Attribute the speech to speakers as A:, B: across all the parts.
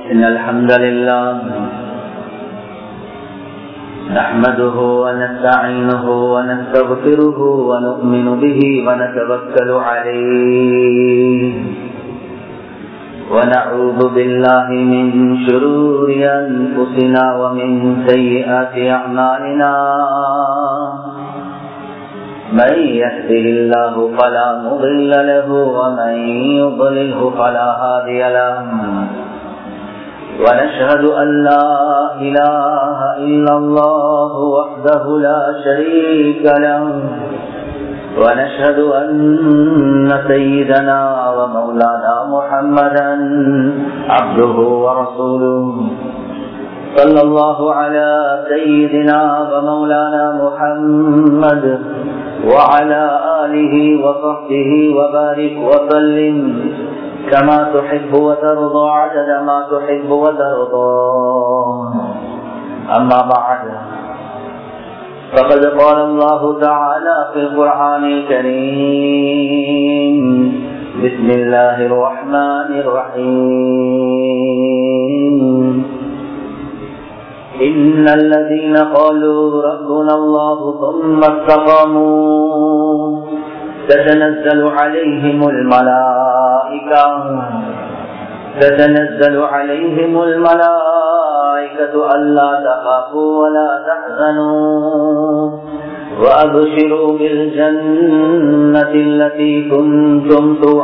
A: إن الحمد لله نحمده ونستعينه ونستغفره ونؤمن به ونتوكل عليه ونعوذ بالله من شرور أنفسنا ومن سيئات أعمالنا من يهده الله فلا مضل له ومن يضلله فلا هادي له ونشهد أن لا إله إلا الله وحده لا شريك له ونشهد أن سيدنا ومولانا محمدا عبده ورسوله صلى الله على سيدنا ومولانا محمد وعلى آله وصحبه وبارك وسلم كما تحب وترضى عدد ما تحب وترضى أما بعد فقد قال الله تعالى في القرآن الكريم بسم الله الرحمن الرحيم إن الذين قالوا ربنا الله ثم استقاموا تتنزل عليهم الملائكة تتنزل عليهم الملائكة ألا تخافوا ولا تحزنوا وأبشروا بالجنة التي كنتم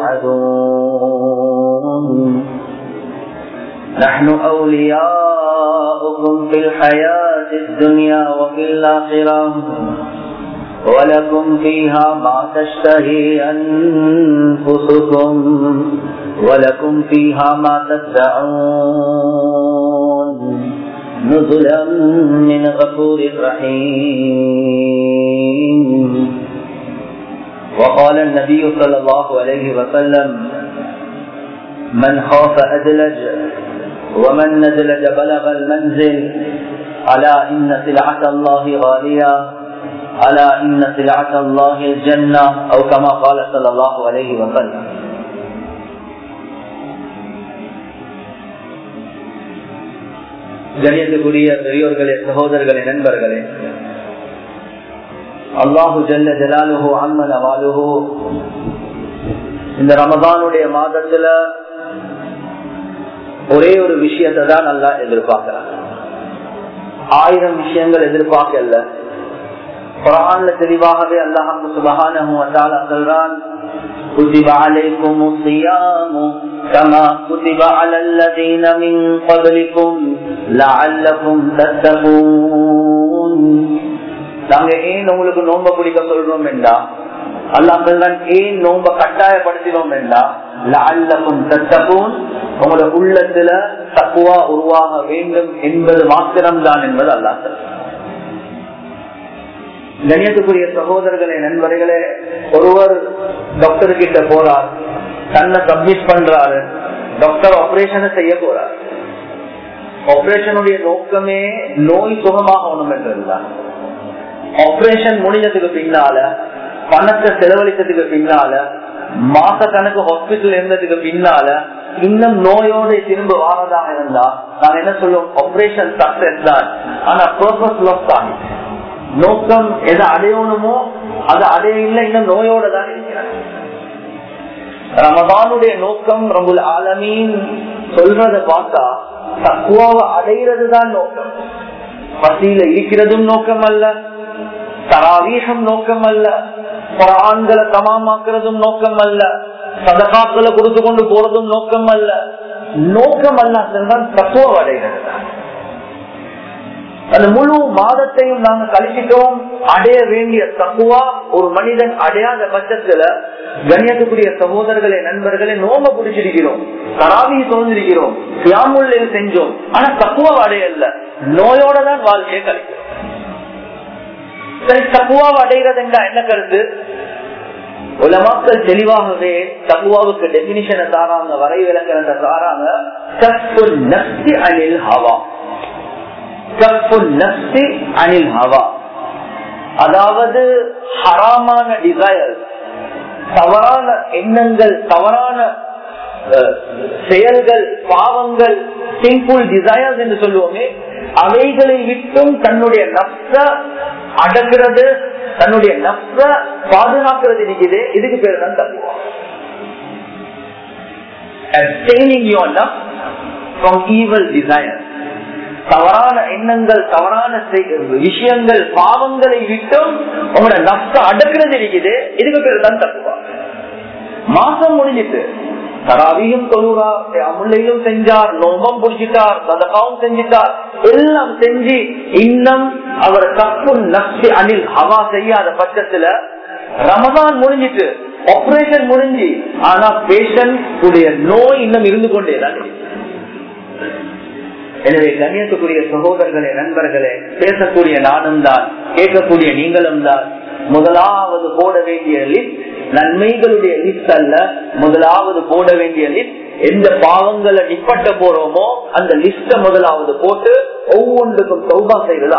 A: توعدون نحن أولياؤكم في الحياة الدنيا وفي الآخرة ولكم فيها ما تشتهي أنفسكم ولكم فيها ما تدعون نزلا من غفور رحيم وقال النبي صلى الله عليه وسلم من خاف أدلج ومن نزلج بلغ المنزل ألا إن سلعة الله غالية ألا إن سلعة الله الجنة أو كما قال صلى الله عليه وسلم கணியத்துக்குரிய பெரியோர்களே சகோதரர்களே நண்பர்களே அல்லாஹு ஜல்ல ஜலாலுஹோ அம்மன வாலுஹோ இந்த ரமதானுடைய மாதத்துல ஒரே ஒரு விஷயத்தை தான் நல்லா எதிர்பார்க்கிறாங்க ஆயிரம் விஷயங்கள் எதிர்பார்க்கல குரான்ல தெளிவாகவே அல்லாஹு சுபஹானஹு வதஆலா சொல்றான் كتب عليكم الصيام كما كتب على الذين من قبلكم لعلكم تتقون நாங்க ஏன் உங்களுக்கு நோம்ப பிடிக்க சொல்றோம் என்றா அல்லாஹ் சொல்றான் ஏன் நோம்ப கட்டாயப்படுத்தினோம் என்றா லஅல்லக்கும் தத்தகூன் உங்களோட உள்ளத்துல தக்குவா உருவாக வேண்டும் என்பது மாத்திரம்தான் என்பது அல்லாஹ் சொல்றான் கணியத்துக்குரிய சகோதரர்களே நண்பர்களே ஒருவர் டாக்டர் கிட்ட போறார் தன்னை சப்மிட் பண்றாரு டாக்டர் ஆபரேஷனை செய்ய போறார் ஆபரேஷனுடைய நோக்கமே நோய் சுகமாகணும் என்றுதான் ஆபரேஷன் முடிஞ்சதுக்கு பின்னால பணத்தை செலவழித்ததுக்கு பின்னால மாச கணக்கு ஹாஸ்பிட்டல் இருந்ததுக்கு பின்னால இன்னும் நோயோட திரும்ப வாரதாக இருந்தா நாங்க என்ன சொல்லுவோம் ஆபரேஷன் சக்சஸ் தான் ஆனா பர்பஸ் லஸ் தான் நோக்கம் எதை அடையணுமோ அது அடைய இல்லை இன்னும் நோயோட தான் இருக்கிறார் ரமதானுடைய நோக்கம் ரபுல் ஆலமீன் சொல்றத பார்த்தா தக்குவாவை அடைகிறது தான் நோக்கம் பசியில இருக்கிறதும் நோக்கம் அல்ல தராவீகம் நோக்கம் அல்ல குரான்களை தமாமாக்குறதும் நோக்கம் அல்ல சதகாக்களை கொடுத்து கொண்டு போறதும் நோக்கம் அல்ல நோக்கம் அல்ல தக்குவாவை அடைகிறது தான் அந்த முழு மாதத்தையும் நாங்க கழிச்சிட்டோம் அடைய வேண்டிய தக்குவா ஒரு மனிதன் அடையாத பட்சத்துல கண்ணியத்துக்குரிய சகோதரர்களே நண்பர்களே நோம்ப பிடிச்சிருக்கிறோம் தராவியை தொழிலிருக்கிறோம் சியாமுள்ள செஞ்சோம் ஆனா தக்குவா அடையல நோயோட தான் வாழ்க்கையை கழிக்கிறோம் சரி தக்குவாவை அடைகிறது என்ன கருத்து உலமாக்கள் தெளிவாகவே தக்குவாவுக்கு டெபினிஷனை தாராங்க வரை விளக்கிறத தாராங்க அனில் ஹவா அனில் ஹவா அதாவது ஹராமான டிசைர் தவறான எண்ணங்கள் தவறான அஹ், செயல்கள் பாவங்கள் சிம்பிள் டிசையர்ஸ் என்று சொல்லுவோமே அவைகளை விட்டும் தன்னுடைய நப்ச அடக்கிறது தன்னுடைய நப்ச பாதுகாக்கிறது இருக்குது இதுக்கு பேர் தான் தத்துவம் abstaining your nafs from evil desires தவறான எண்ணங்கள் தவறான விஷயங்கள் பாவங்களை விட்டும் உங்களோட நஷ்ட அடக்கிறது இருக்குது இதுக்கு பேர் தான் தப்புவா மாசம் முடிஞ்சிட்டு தராவியும் தொழுறார் அமுல்லையும் செஞ்சார் நோபம் புடிச்சிட்டார் சதகாவும் செஞ்சிட்டார் எல்லாம் செஞ்சு இன்னும் அவர் தப்பு நஷ்டி அணில் ஹவா செய்யாத பட்சத்துல ரமதான் முடிஞ்சிட்டு ஆபரேஷன் முடிஞ்சு ஆனா பேஷண்ட் உடைய நோய் இன்னும் இருந்து கொண்டே தான் எனவே கண்ணியத்துக்குரிய சகோதரர்களே நண்பர்களே பேசக்கூடிய நானும் தான் கேட்கக்கூடிய நீங்களும் தான் முதலாவது போட வேண்டிய லிஸ்ட் நன்மைகளுடைய லிஸ்ட் அல்ல முதலாவது போட வேண்டிய லிஸ்ட் எந்த பாவங்களை நிப்பட்ட போறோமோ அந்த லிஸ்ட முதலாவது போட்டு ஒவ்வொன்றுக்கும் சௌபா செய்வதா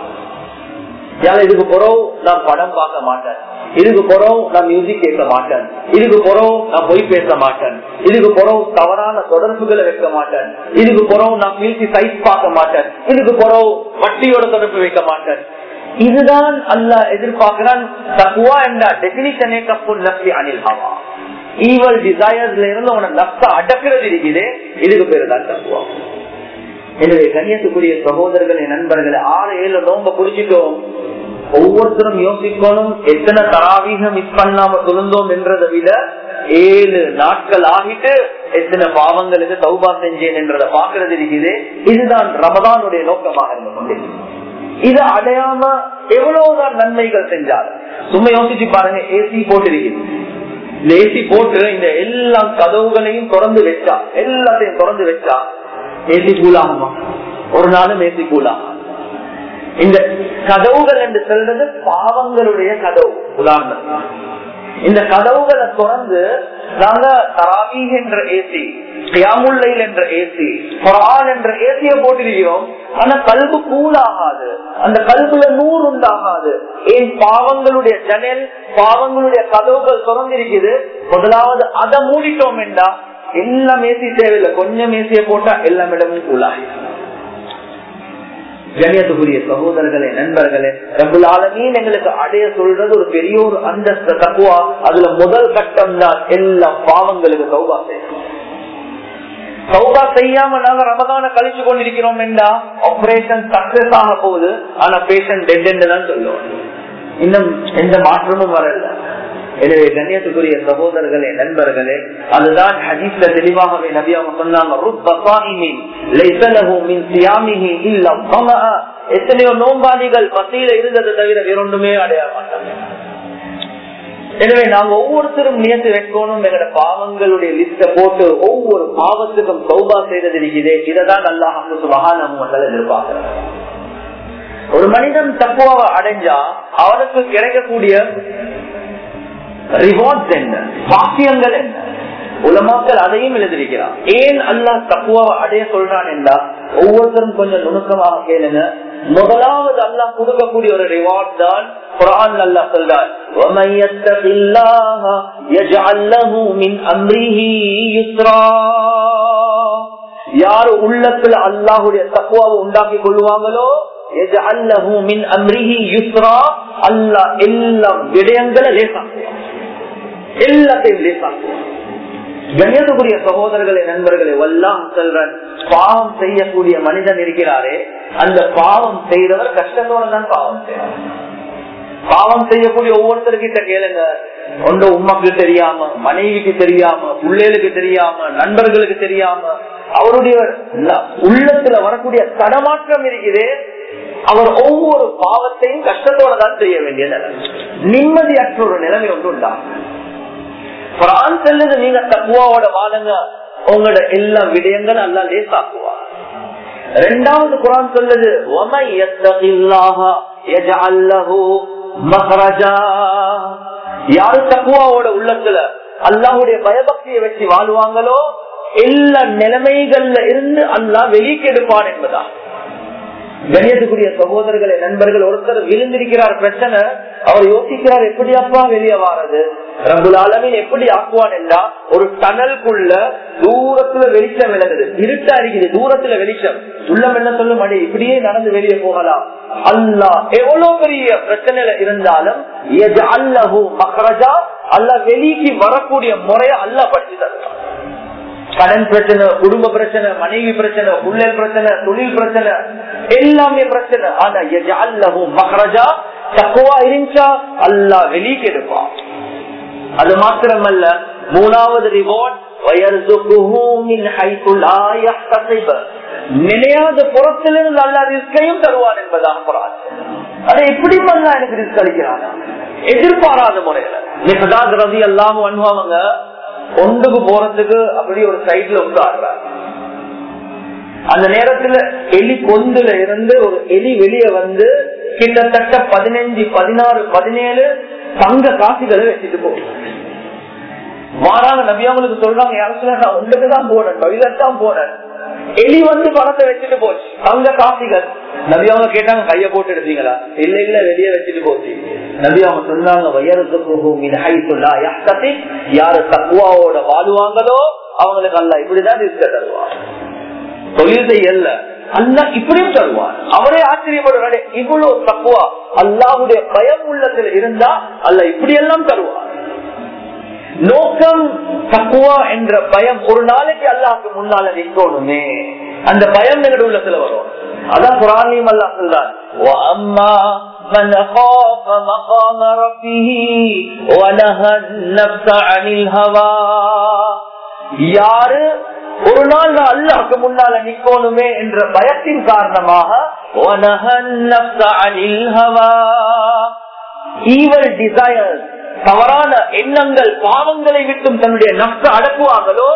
A: இதுக்கு பிறகு நான் படம் பார்க்க மாட்டேன் இதுக்கு பிறகு நான் மியூசிக் கேட்க மாட்டேன் இதுக்கு பிறகு நான் பொய் பேச மாட்டேன் இதுக்கு பிறகு தவறான தொடர்புகளை வைக்க மாட்டேன் இதுக்கு பிறகு நான் மியூசி சைஸ் பார்க்க மாட்டேன் இதுக்கு பிறகு வட்டியோட தொடர்பு வைக்க மாட்டேன் இதுதான் அல்ல எதிர்பார்க்கிறான் தக்குவா என்ற டெபினிஷனே கப்பு நப்சி அனில் ஹவா ஈவல் டிசையர்ஸ்ல இருந்து உன நப்ச அடக்கிறது இருக்குது இதுக்கு பேரு தான் தக்குவா எனவே கண்ணியத்துக்குரிய சகோதரர்களே நண்பர்களே ஆறு ஏழு நோம்ப குடிச்சிட்டோம் ஒவ்வொருத்தரும் யோசிக்கணும் எத்தனை தராவீகம் மிஸ் பண்ணாம சொல்லுந்தோம் என்றதை விட ஏழு நாட்கள் ஆகிட்டு எத்தனை பாவங்களுக்கு சௌபா செஞ்சேன் என்றதை பாக்குறது இருக்குது இதுதான் ரமதானுடைய நோக்கமாக இருந்து கொண்டிருக்கு இது அடையாம எவ்வளவுதான் நன்மைகள் செஞ்சார் சும்மா யோசிச்சு பாருங்க ஏசி போட்டிருக்குது இந்த ஏசி போட்டு இந்த எல்லா கதவுகளையும் திறந்து வச்சா எல்லாத்தையும் திறந்து வச்சா ஏசி கூலாகுமா ஒரு நாளும் ஏசி கூலாகும் இந்த கதவுகள் என்று சொல்றது பாவங்களுடைய கதவு உதாரணம் இந்த கதவுகளை திறந்து நாங்க தராவி என்ற ஏசி கியாமுல்லைல் என்ற ஏசி குரான் என்ற ஏசிய போட்டிருக்கிறோம் ஆனா கல்பு கூலாகாது அந்த கல்புல நூறு உண்டாகாது ஏன் பாவங்களுடைய ஜனல் பாவங்களுடைய கதவுகள் திறந்திருக்குது முதலாவது அதை மூடிட்டோம் என்றா எல்லாம் ஏசி தேவையில்லை கொஞ்சம் ஏசிய போட்டா எல்லாம் இடமும் கூலாகிடும் கண்ணியத்துக்குரிய சகோதரர்களே நண்பர்களே ரபுல் ஆலமீன் எங்களுக்கு அடைய சொல்றது ஒரு பெரிய ஒரு அந்தஸ்த தக்குவா அதுல முதல் கட்டம் தான் எல்லா பாவங்களுக்கு சௌபா செய்யணும் சௌபா செய்யாம நாங்க ரமதான கழிச்சு கொண்டிருக்கிறோம் என்றா ஆபரேஷன் சக்சஸ் ஆக போகுது ஆனா பேஷண்ட் டெட் தான் சொல்லுவோம் இன்னும் எந்த மாற்றமும் வரல எனவே கண்ணியத்துக்குரிய சகோதரர்களே நண்பர்களே அதுதான் ஹதீஸ்ல தெளிவாகவே நபியாக சொன்னாங்க எத்தனையோ நோம்பாளிகள் பசியில இருந்ததை தவிர வேறொன்றுமே அடைய மாட்டாங்க எனவே நாங்க ஒவ்வொருத்தரும் நியத்து வைக்கணும் எங்களோட பாவங்களுடைய லிஸ்ட போட்டு ஒவ்வொரு பாவத்துக்கும் சௌபா செய்தது இருக்குதே இதைதான் நல்லா மகானம் எதிர்பார்க்கிறோம் ஒரு மனிதன் தப்புவாவை அடைஞ்சா அவனுக்கு கிடைக்கக்கூடிய ரிவார்ட்ஸ் என்ன பாக்கியங்கள் என்ன உலமாக்கள் அதையும் எழுதியிருக்கிறான் ஏன் அல்லாஹ் தப்புவாவை அடைய சொல்றான் என்றா ஒவ்வொருத்தரும் கொஞ்சம் நுணுக்கமாக கேளுங்க முதலாவது அல்லாஹ் கொடுக்கக்கூடிய ஒரு ரிவார்ட் தான் குரான் அல்லாஹ் சொல்றார் وَمَن يَتَّقِ اللَّهَ يَجْعَل لَّهُ مِنْ أَمْرِهِ يُسْرًا யார் உள்ளத்துல அல்லாஹ்வுடைய தக்வாவை உண்டாக்கி கொள்வாங்களோ يَجْعَل لَّهُ مِنْ أَمْرِهِ يُسْرًا அல்லாஹ் எல்லா விடயங்களை லேசாக்குவான் எல்லாத்தையும் லேசாக்குவான் கண்ணியத்துக்குரிய சகோதரர்களே நண்பர்களே வல்லாம் செல்றன் பாவம் செய்யக்கூடிய மனிதன் இருக்கிறாரே அந்த பாவம் செய்தவர் கஷ்டத்தோட தான் பாவம் செய்வார் பாவம் செய்யக்கூடிய ஒவ்வொருத்தருக்கிட்ட கேளுங்க ஒன்று உமாக்கு தெரியாம மனைவிக்கு தெரியாம பிள்ளைகளுக்கு தெரியாம நண்பர்களுக்கு தெரியாம அவருடைய உள்ளத்துல வரக்கூடிய தடமாற்றம் இருக்குது அவர் ஒவ்வொரு பாவத்தையும் கஷ்டத்தோட தான் செய்ய வேண்டிய நிலைமை நிம்மதியற்ற ஒரு நிலைமை ஒன்று உண்டாகும் குரான் செல்லுது நீங்க தக்குவாவோட வாழுங்க உங்களோட எல்லா விடயங்களும் அல்லா லேசாக்குவா ரெண்டாவது குரான் சொல்லுது யாரு தக்குவாவோட உள்ளத்துல அல்லாஹுடைய பயபக்தியை வச்சு வாழ்வாங்களோ எல்லா நிலைமைகள்ல இருந்து அல்லா வெளிக்கெடுப்பான் என்பதா கணியத்துக்குரிய சகோதரர்களே நண்பர்கள் ஒருத்தர் விழுந்திருக்கிறார் பிரச்சனை அவர் யோசிக்கிறார் எப்படி அப்பா வெளியே வாரது ரபுல் ஆலமின் எப்படி ஆக்குவான் என்றா ஒரு டனலுக்குள்ள தூரத்துல வெளிச்சம் விளங்குது இருட்டா இருக்குது தூரத்துல வெளிச்சம் உள்ளம் என்ன சொல்லும் அடி இப்படியே நடந்து வெளியே போகலாம் அல்லா எவ்வளவு பெரிய பிரச்சனையில இருந்தாலும் அல்லஹு மஹரஜா அல்ல வெளிக்கு வரக்கூடிய முறைய அல்லா படிச்சு தருவான் கடன் பிரச்சனை குடும்ப பிரச்சனை மனைவி பிரச்சனை உள்ளல் பிரச்சனை தொழில் பிரச்சனை எல்லாமே பிரச்சனை ஆனா அல்லஹு மஹரஜா தக்குவா இருந்துச்சா அல்லா வெளிக்கு எடுப்பான் அது மாத்திரமல்ல மூணாவது ரிவார்ட் நினையாத புறத்திலிருந்து அல்லா ரிஸ்கையும் தருவான் என்பதாக போறான் அதை எப்படி பண்ணா எனக்கு ரிஸ்க் அளிக்கிறான் எதிர்பாராத முறையில ரதி எல்லாம் அனுபவங்க ஒன்றுக்கு போறதுக்கு அப்படி ஒரு சைட்ல உட்காடுறாங்க அந்த நேரத்துல எலி கொந்துல இருந்து ஒரு எலி வெளியே வந்து கிட்டத்தட்ட பதினஞ்சு பதினாறு பதினேழு தங்க காசுகளை வச்சுட்டு போகும் மாறாங்க நபியாங்களுக்கு சொல்றாங்க யாரும் நான் உங்களுக்கு தான் போனேன் பவிதான் போனேன் எலி வந்து பணத்தை வச்சுட்டு போச்சு தங்க காசிகள் நபி அவங்க கேட்டாங்க கைய போட்டு எடுத்தீங்களா இல்ல இல்ல வெளியே வச்சுட்டு போச்சு நபி அவங்க சொன்னாங்க வயருக்கு யாரு தக்குவாவோட வாழுவாங்களோ அவங்களுக்கு அல்ல இப்படிதான் இருக்க தருவாங்க தொழில் செய்யல அல்ல இப்படியும் தருவார் அவரே ஆச்சரியப்படுறாரு இவ்வளவு தக்குவா அல்லாவுடைய பயம் உள்ளத்தில் இருந்தா அல்ல இப்படி எல்லாம் தருவார் நோக்கம் தக்குவா என்ற பயம் ஒரு நாளைக்கு அல்லாஹ்க்கு முன்னால நிற்கணுமே அந்த பயம் எங்க உள்ளத்துல வரும் அதான் குரானியும் அல்லா சொல்றார் وَأَمَّا مَنْ خَافَ مَقَامَ رَبِّهِ وَنَهَى النَّفْسَ عَنِ الْهَوَى யாரு ஒரு நாள் நான் அல்லாஹ்க்கு முன்னால நிக்கணுமே என்ற பயத்தின் காரணமாக وَنَهَى النَّفْسَ عَنِ الْهَوَى evil desires தவறான எண்ணங்கள் பாவங்களை விட்டும் தன்னுடைய நஷ்ட அடக்குவாங்களோ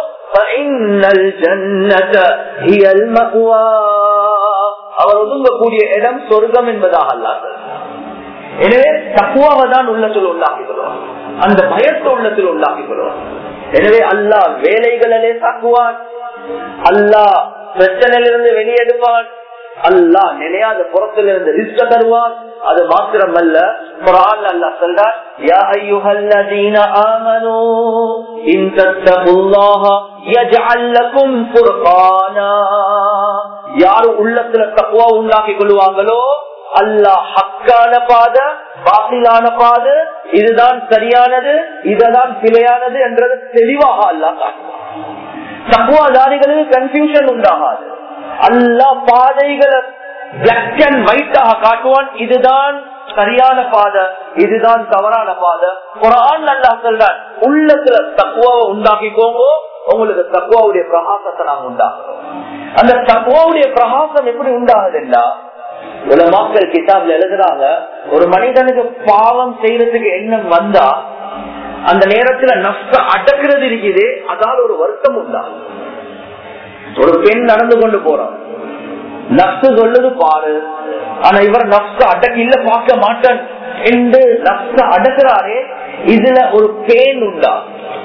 A: அவர் ஒதுங்கக்கூடிய இடம் சொர்க்கம் என்பதாக அல்லாது எனவே தக்குவாவை தான் உள்ளத்தில் உள்ளாக்கிக்கிறோம் அந்த பயத்தை உள்ளத்தில் உள்ளாக்கிக்கிறோம் எனவே அல்லாஹ் வேலைகளிலே தாக்குவான் அல்லாஹ் பிரச்சனையிலிருந்து வெளியெடுப்பான் அல்லா நினையாத புறத்திலிருந்து ரிஸ்க தருவான் அது மாத்திரம் அல்ல குரான் அல்லா சொல்றார் யா அய்யுஹல்லதீன ஆமனூ இன் தத்தகுல்லாஹ யஜ்அல் லகும் ஃபுர்கானா யார் உள்ளத்துல தக்வா உண்டாக்கி கொள்வாங்களோ அல்லாஹ் ஹக்கான பாத பாசிலான பாத இதுதான் சரியானது இதுதான் பிழையானது என்றது தெளிவாக அல்லாஹ் காட்டுவான் தக்குவாதாரிகளுக்கு கன்ஃபியூஷன் உண்டாகாது அல்லா பாதைகளை பிளாக் அண்ட் ஒயிட்டாக காட்டுவான் இதுதான் சரியான பாதை இதுதான் தவறான பாதை குரான் நல்லா சொல்றான் உள்ளத்துல தக்குவாவை உண்டாக்கிக்கோங்க உங்களுக்கு தக்குவாவுடைய பிரகாசத்தை நாங்க உண்டாக்குறோம் அந்த தக்குவாவுடைய பிரகாசம் எப்படி உண்டாகுதுன்னா உலமாக்கள் கிதாப்ல எழுதுறாங்க ஒரு மனிதனுக்கு பாவம் செய்யறதுக்கு எண்ணம் வந்தா அந்த நேரத்துல நஷ்ட அடக்குறது இருக்குது அதால் ஒரு வருத்தம் உண்டாகும் ஒரு பெண் நடந்து கொண்டு போறான் நஷ்டு சொல்லுது பாரு ஆனா இவர் நஷ்ட அடக்கு இல்ல பார்க்க மாட்டான் என்று நஷ்ட அடக்குறாரே இதுல ஒரு பேன் உண்டா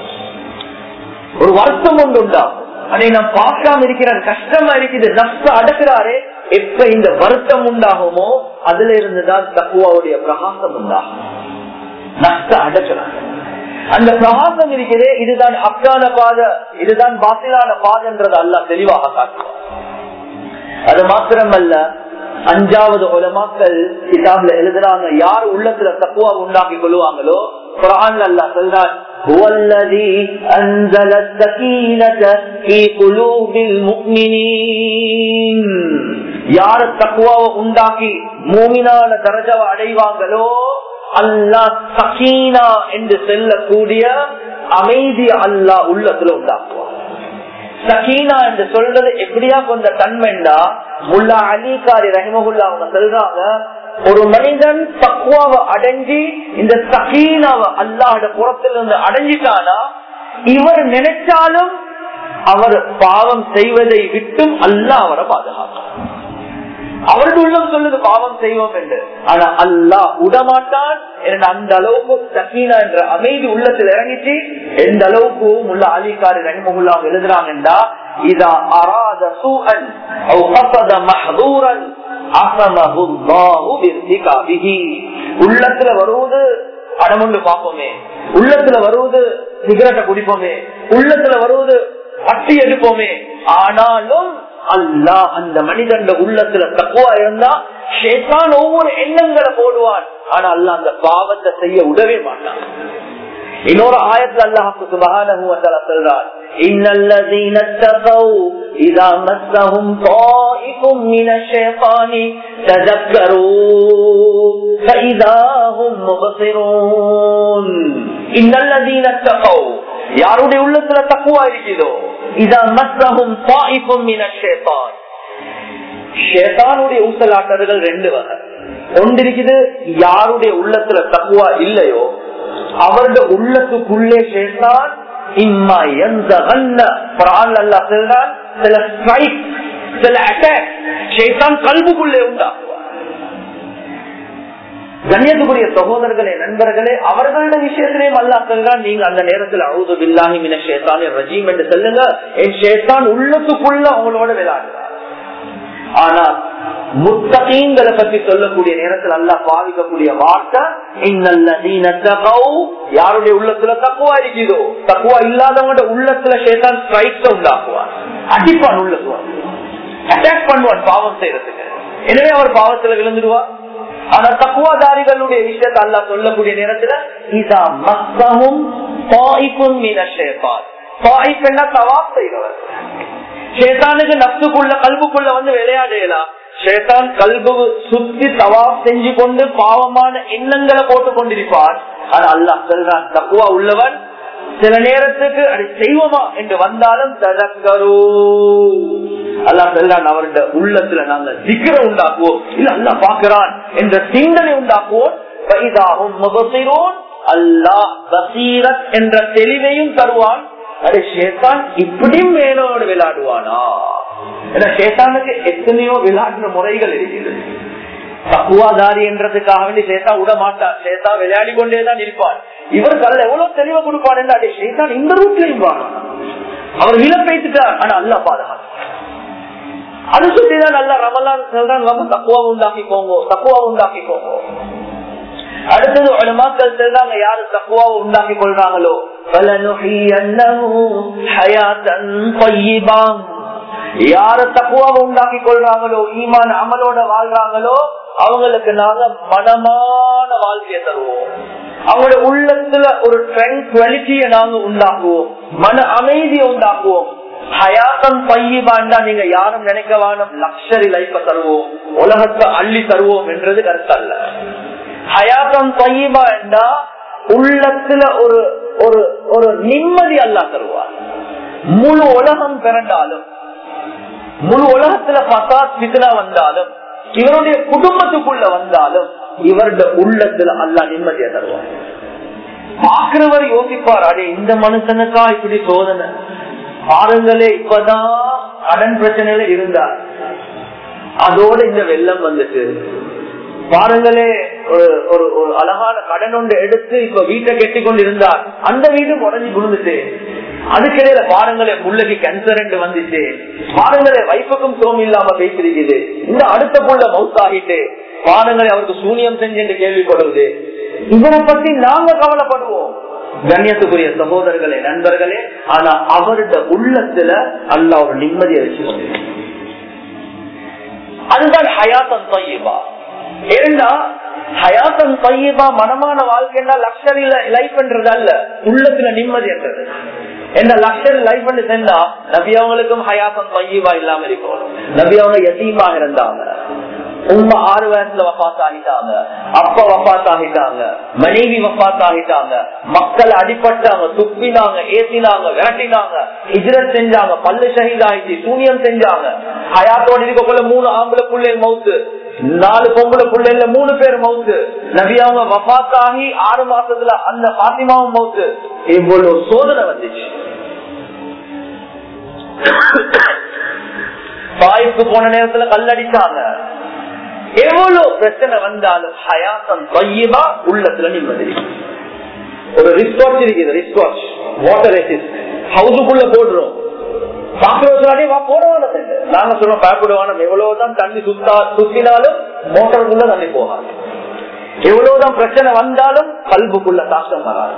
A: ஒரு வருத்தம் ஒன்று உண்டா அதை நான் பார்க்காம இருக்கிறேன் கஷ்டமா இருக்குது நஷ்ட அடக்குறாரே எப்ப இந்த வருத்தம் உண்டாகுமோ அதுல இருந்துதான் தக்குவாவுடைய பிரகாசம் உண்டாகும் நஷ்ட அடக்குறாங்க அந்த பிரகாசம் இருக்கிறதே இதுதான் அக்கான பாத இதுதான் பாசிலான பாதன்றது அல்ல தெளிவாக காட்டுவோம் அது மாத்திரமல்ல அஞ்சாவது உலமாக்கள் கிதாப்ல எழுதுறாங்க யார் உள்ளத்துல தக்குவா உண்டாக்கி கொள்வாங்களோ குரான் அல்லா சொல்றான் هو الذي أنزل السكينة في قلوب المؤمنين யார் தக்குவாவை உண்டாக்கி மூமினான தரஜாவை அடைவாங்களோ அல்லா சகீனா என்று செல்லக்கூடிய அமைதி அல்லா உள்ளத்துல உண்டாக்குவார் சகீனா என்று சொல்றது எப்படியா கொஞ்ச தன்மைண்டா முல்லா அலிகாரி ரஹிமகுல்லா அவங்க சொல்றாங்க ஒரு மனிதன் தக்குவாவை அடைஞ்சி இந்த சகீனாவை அல்லாட புறத்திலிருந்து அடைஞ்சிட்டானா இவர் நினைச்சாலும் அவர் பாவம் செய்வதை விட்டும் அல்லா அவரை பாதுகாக்கும் அவரது உள்ளம் சொல்லுது பாவம் செய்வோம் என்று ஆனா அல்லா உடமாட்டான் அந்த அளவுக்கு சக்கீனா என்ற அமைதி உள்ளத்தில் இறங்கிச்சு எந்த அளவுக்கு உள்ள அலிகாரி ரஹிமகுல்லா எழுதுறாங்கன்றா இதா அராத சூஅன் மஹதூரன் உள்ளத்துல வருவது அடமுண்டு பார்ப்போமே உள்ளத்துல வருவது சிகரெட்டை குடிப்போமே உள்ளத்துல வருவது பட்டி எடுப்போமே ஆனாலும் அல்லா அந்த மனிதன் உள்ளத்துல தக்குவா இருந்தா ஷேத்தான் ஒவ்வொரு எண்ணங்களை போடுவான் ஆனா அல்ல அந்த பாவத்தை செய்ய உடவே மாட்டான் இன்னொரு ஆயத்துல அல்லாஹு சுபஹானஹு வ தஆலா சொல்றார் இன்னல்லதீன தகவ் இதா மஸ்ஸஹும் தாயிஃபும் மினஷ் ஷைத்தானி ததக்கரு ஃபஇதா ஹும் முபஸிரூன் இன்னல்லதீன தகவ் யாருடைய உள்ளத்துல தக்குவா இருக்குதோ இதா மஸ்ஸஹும் தாயிஃபும் மினஷ் ஷைத்தான் ஷேத்தானுடைய ஊசலாட்டர்கள் ரெண்டு வகை ஒன்று இருக்குது யாருடைய உள்ளத்துல தக்குவா இல்லையோ அவருடைய உள்ளத்துக்குள்ளே சேர்த்தான் இம்மா எந்த சில ஸ்ட்ரைக் சில அட்டாக் சேத்தான் கல்புக்குள்ளே உண்டாக்குவார் கண்ணியத்துக்குரிய சகோதரர்களே நண்பர்களே அவர்களோட விஷயத்திலேயும் அல்லா சொல்றான் நீங்க அந்த நேரத்தில் அழுது பில்லாஹி மின ஷேத்தான் ரஜீம் என்று சொல்லுங்க என் ஷேத்தான் உள்ளத்துக்குள்ள அவங்களோட விளையாடுறார் ஆனா முத்தகீங்களை பற்றி சொல்லக்கூடிய நேரத்தில் அல்ல பாவிக்கக்கூடிய வார்த்தை யாருடைய உள்ளத்துல தக்குவா இருக்குதோ தக்குவா இல்லாதவங்க உள்ளத்துல சேத்தான் ஸ்ட்ரைக்ஸ உண்டாக்குவான் அடிப்பான் உள்ளத்துவான் அட்டாக் பண்ணுவான் பாவம் செய்யறதுக்கு எனவே அவர் பாவத்துல விழுந்துடுவார் ஆனா தக்குவாதாரிகளுடைய விஷயத்தை அல்லா சொல்லக்கூடிய நேரத்துல இதா மத்தமும் தாய்ப்பும் மீன ஷேப்பார் தாய்ப் என்ன தவாப் செய்கிறவர் ஷேத்தானுக்கு நப்சுக்குள்ள கல்புக்குள்ள வந்து விளையாடலாம் ஷேத்தான் கல்பு சுத்தி தவாப் செஞ்சு கொண்டு பாவமான எண்ணங்களை போட்டு கொண்டிருப்பான் ஆனா அல்லாஹ் சொல்றான் தக்குவா உள்ளவன் சில நேரத்துக்கு அது செய்வோமா என்று வந்தாலும் ததக்கரோ அல்லா சொல்றான் அவருடைய உள்ளத்துல நாங்க சிக்கர உண்டாக்குவோம் இல்ல அல்லா பாக்குறான் என்ற சிந்தனை உண்டாக்குவோம் வைதாகும் முகசிரோன் அல்லாஹ் பசீரத் என்ற தெளிவையும் தருவான் அடே ஷேத்தான் இப்படியும் மேலோடு விளையாடுவானா ஏன்னா ஷேத்தானுக்கு எத்தனையோ விளையாடுற முறைகள் இருக்குது தக்குவாதாரி என்றதுக்காக வேண்டி சேத்தா விட மாட்டான் சேத்தா விளையாடி கொண்டேதான் இருப்பான் இவர் கல்ல எவ்வளவு தெளிவா கொடுப்பான் அடே சேத்தான் இந்த ரூட்லயும் வாங்க அவர் வில பேசிட்டார் ஆனா அல்ல பாதுகாப்பு அது சுற்றிதான் நல்லா ரமலான் சொல்றாங்க தக்குவா உண்டாக்கிக்கோங்க தக்குவா உண்டாக்கிக்கோங்க அடுத்தது உலமாக்கள் சொல்றாங்க யாரு தக்குவாவை உண்டாக்கி கொள்றாங்களோ யாரு தக்குவாவை உண்டாக்கி கொள்றாங்களோ ஈமான் அமலோட வாழ்றாங்களோ அவங்களுக்கு நாங்க மனமான வாழ்க்கையை தருவோம் அவங்களோட உள்ளத்துல ஒரு ட்ரெங்குவலிட்டிய நாங்க உண்டாக்குவோம் மன அமைதியை உண்டாக்குவோம் ஹயாத்தம் பையிபாண்டா நீங்க யாரும் நினைக்க வேணும் லக்ஷரி லைஃப தருவோம் உலகத்தை அள்ளி தருவோம் என்றது கருத்து அல்ல ஹயாத்தம் பையிபா என்றா உள்ளத்துல ஒரு ஒரு ஒரு நிம்மதி அல்லா தருவார் முழு உலகம் பிறந்தாலும் முழு உலகத்துல பசாத் பித்னா வந்தாலும் இவருடைய குடும்பத்துக்குள்ள வந்தாலும் இவருடைய உள்ளத்துல அல்லா நிம்மதியை தருவார் பாக்குறவர் யோசிப்பார் அடே இந்த மனுஷனுக்கா இப்படி சோதனை பாருங்களே இப்பதான் கடன் பிரச்சனையில இருந்தார் அதோட இந்த வெள்ளம் வந்துட்டு பாருங்களே ஒரு ஒரு ஒரு அழகான கடன் ஒன்று எடுத்து இப்ப வீட்டை கெட்டி கொண்டு இருந்தார் அந்த வீடு உடஞ்சி குழுந்துட்டு அதுக்கிடையில பாருங்களே முள்ளகி கேன்சர் வந்துச்சு பாருங்களே வைப்புக்கும் சோம் இல்லாம பேசிருக்குது இந்த அடுத்த புள்ள மவுத் ஆகிட்டு பாருங்களே அவருக்கு சூனியம் செஞ்சு என்று கேள்விப்படுவது இதனை பத்தி நாங்க கவலைப்படுவோம் கண்ணியத்துக்குரிய சகோதரர்களே நண்பர்களே ஆனா அவருடைய உள்ளத்துல அல்ல ஒரு நிம்மதியை வச்சு அதுதான் ஹயாத்தன் தொய்யபா ஏன்னா ஹயாத்தன் தொய்யபா மனமான வாழ்க்கைன்னா லக்ஷரி லைஃப்ன்றது அல்ல உள்ளத்துல நிம்மதி என்றது என்ன லக்ஷரி லைஃப் சென்றா நபி அவங்களுக்கும் ஹயாத்தன் தொய்யபா இல்லாம இருக்கும் நபி அவங்க எத்தீமாக இருந்தாங்க உண்மை ஆறு வயசுல வப்பாத் ஆகிட்டாங்க அப்பா வப்பாத் ஆகிட்டாங்க மனைவி வப்பாத் ஆகிட்டாங்க மக்கள் அடிப்பட்டாங்க துப்பினாங்க ஏசினாங்க விரட்டினாங்க இஜரத் செஞ்சாங்க பல்லு ஷஹீத் ஆயிடுச்சு சூனியம் செஞ்சாங்க ஹயாத்தோட இருக்கக்குள்ள மூணு ஆம்பளை பிள்ளை மவுத்து நாலு பொம்பளை பிள்ளைல மூணு பேர் மவுத்து நபி அவங்க வப்பாத் ஆகி ஆறு மாசத்துல அந்த பாத்திமாவும் மவுத்து இவ்வளவு சோதனை வந்துச்சு தாய்க்கு போன நேரத்துல கல்லடிச்சாங்க எவ்வளவு பிரச்சனை வந்தாலும் ஹயாசம் பையமா உள்ளத்துல நிம்மதி ஒரு ரிஸ்வாட்ச் இருக்குது ரிஸ்வாட்ச் வாட்டர் ரெசிஸ்ட் ஹவுஸுக்குள்ள போடுறோம் போடுவானது நாங்க சொல்றோம் பயப்படுவானம் எவ்வளவுதான் தண்ணி சுத்தா சுத்தினாலும் மோட்டருக்குள்ள தண்ணி போகாது எவ்வளவுதான் பிரச்சனை வந்தாலும் கல்புக்குள்ள தாக்கம் வராது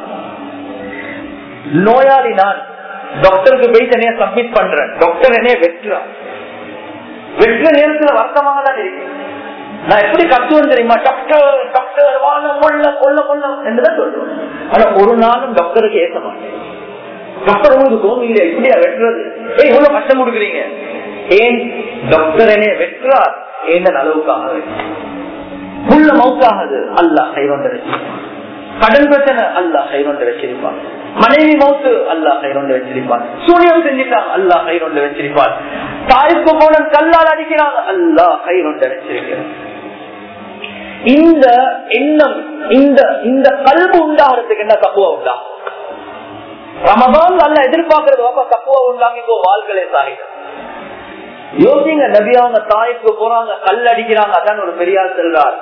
A: நோயாளி நான் டாக்டருக்கு போய் தனியா சப்மிட் பண்றேன் டாக்டர் என்னைய வெட்டுறான் வெற்ற நேரத்துல வருத்தமாக தான் இருக்கு நான் எப்படி கத்துவேன் தெரியுமா டாக்டர் டாக்டர் வாங்க கொள்ள கொள்ள கொள்ள என்றுதான் சொல்றேன் ஆனா ஒரு நாளும் டாக்டருக்கு ஏச மாட்டேன் டாக்டர் உங்களுக்கு தோணுங்களே இப்படியா வெட்டுறது ஏய் இவ்வளவு கஷ்டம் கொடுக்குறீங்க ஏன் டாக்டர் என்னைய வெட்டுறார் ஏன் அளவுக்காக உள்ள மவுக்காகுது அல்ல கைவந்த வச்சிருப்பான் கடன் பிரச்சனை அல்ல கைவந்த வச்சிருப்பான் மனைவி மவுத்து அல்லா கைரொண்டு வச்சிருப்பான் சூனியம் செஞ்சிட்டான் அல்லா கைரொண்டு வச்சிருப்பான் தாய்க்கு போன கல்லால் அடிக்கிறாங்க அல்லா கைரொண்டு வச்சிருக்கிறான் இந்த எண்ணம் இந்த இந்த கல்வி உண்டாகிறதுக்கு என்ன தப்புவா உண்டா ரமதான் நல்ல எதிர்பார்க்கறது அப்ப தப்புவா உண்டாங்க வாழ்களே சாகிடும் யோசிங்க நபி அவங்க தாய்க்கு போறாங்க கல் அடிக்கிறாங்க அதான் ஒரு பெரியார் செல்றார்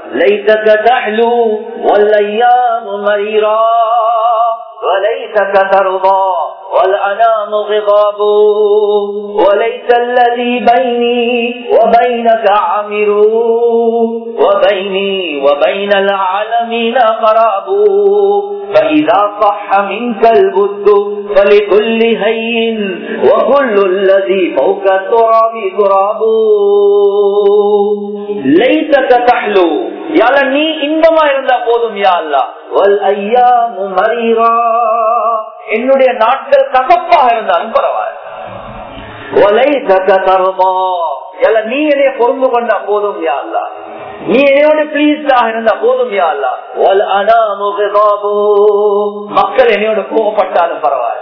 A: وليسك ترضى والأنام غضاب وليس الذي بيني وبينك عامر وبيني وبين العالمين قراب فإذا صح منك البد فلكل هين وكل الذي فوق التراب تراب ليسك تحلو யால நீ இன்பமா இருந்தா போதும் யா அல்லா வல் ஐயா மரீரா என்னுடைய நாட்கள் கசப்பாக இருந்தாலும் பரவாயில்ல நீ என்னைய பொருந்து கொண்டா போதும் யா அல்லா நீ என்னையோட பிளீஸ்டாக இருந்தா போதும் யா அல்லா மக்கள் என்னையோட கோவப்பட்டாலும் பரவாயில்ல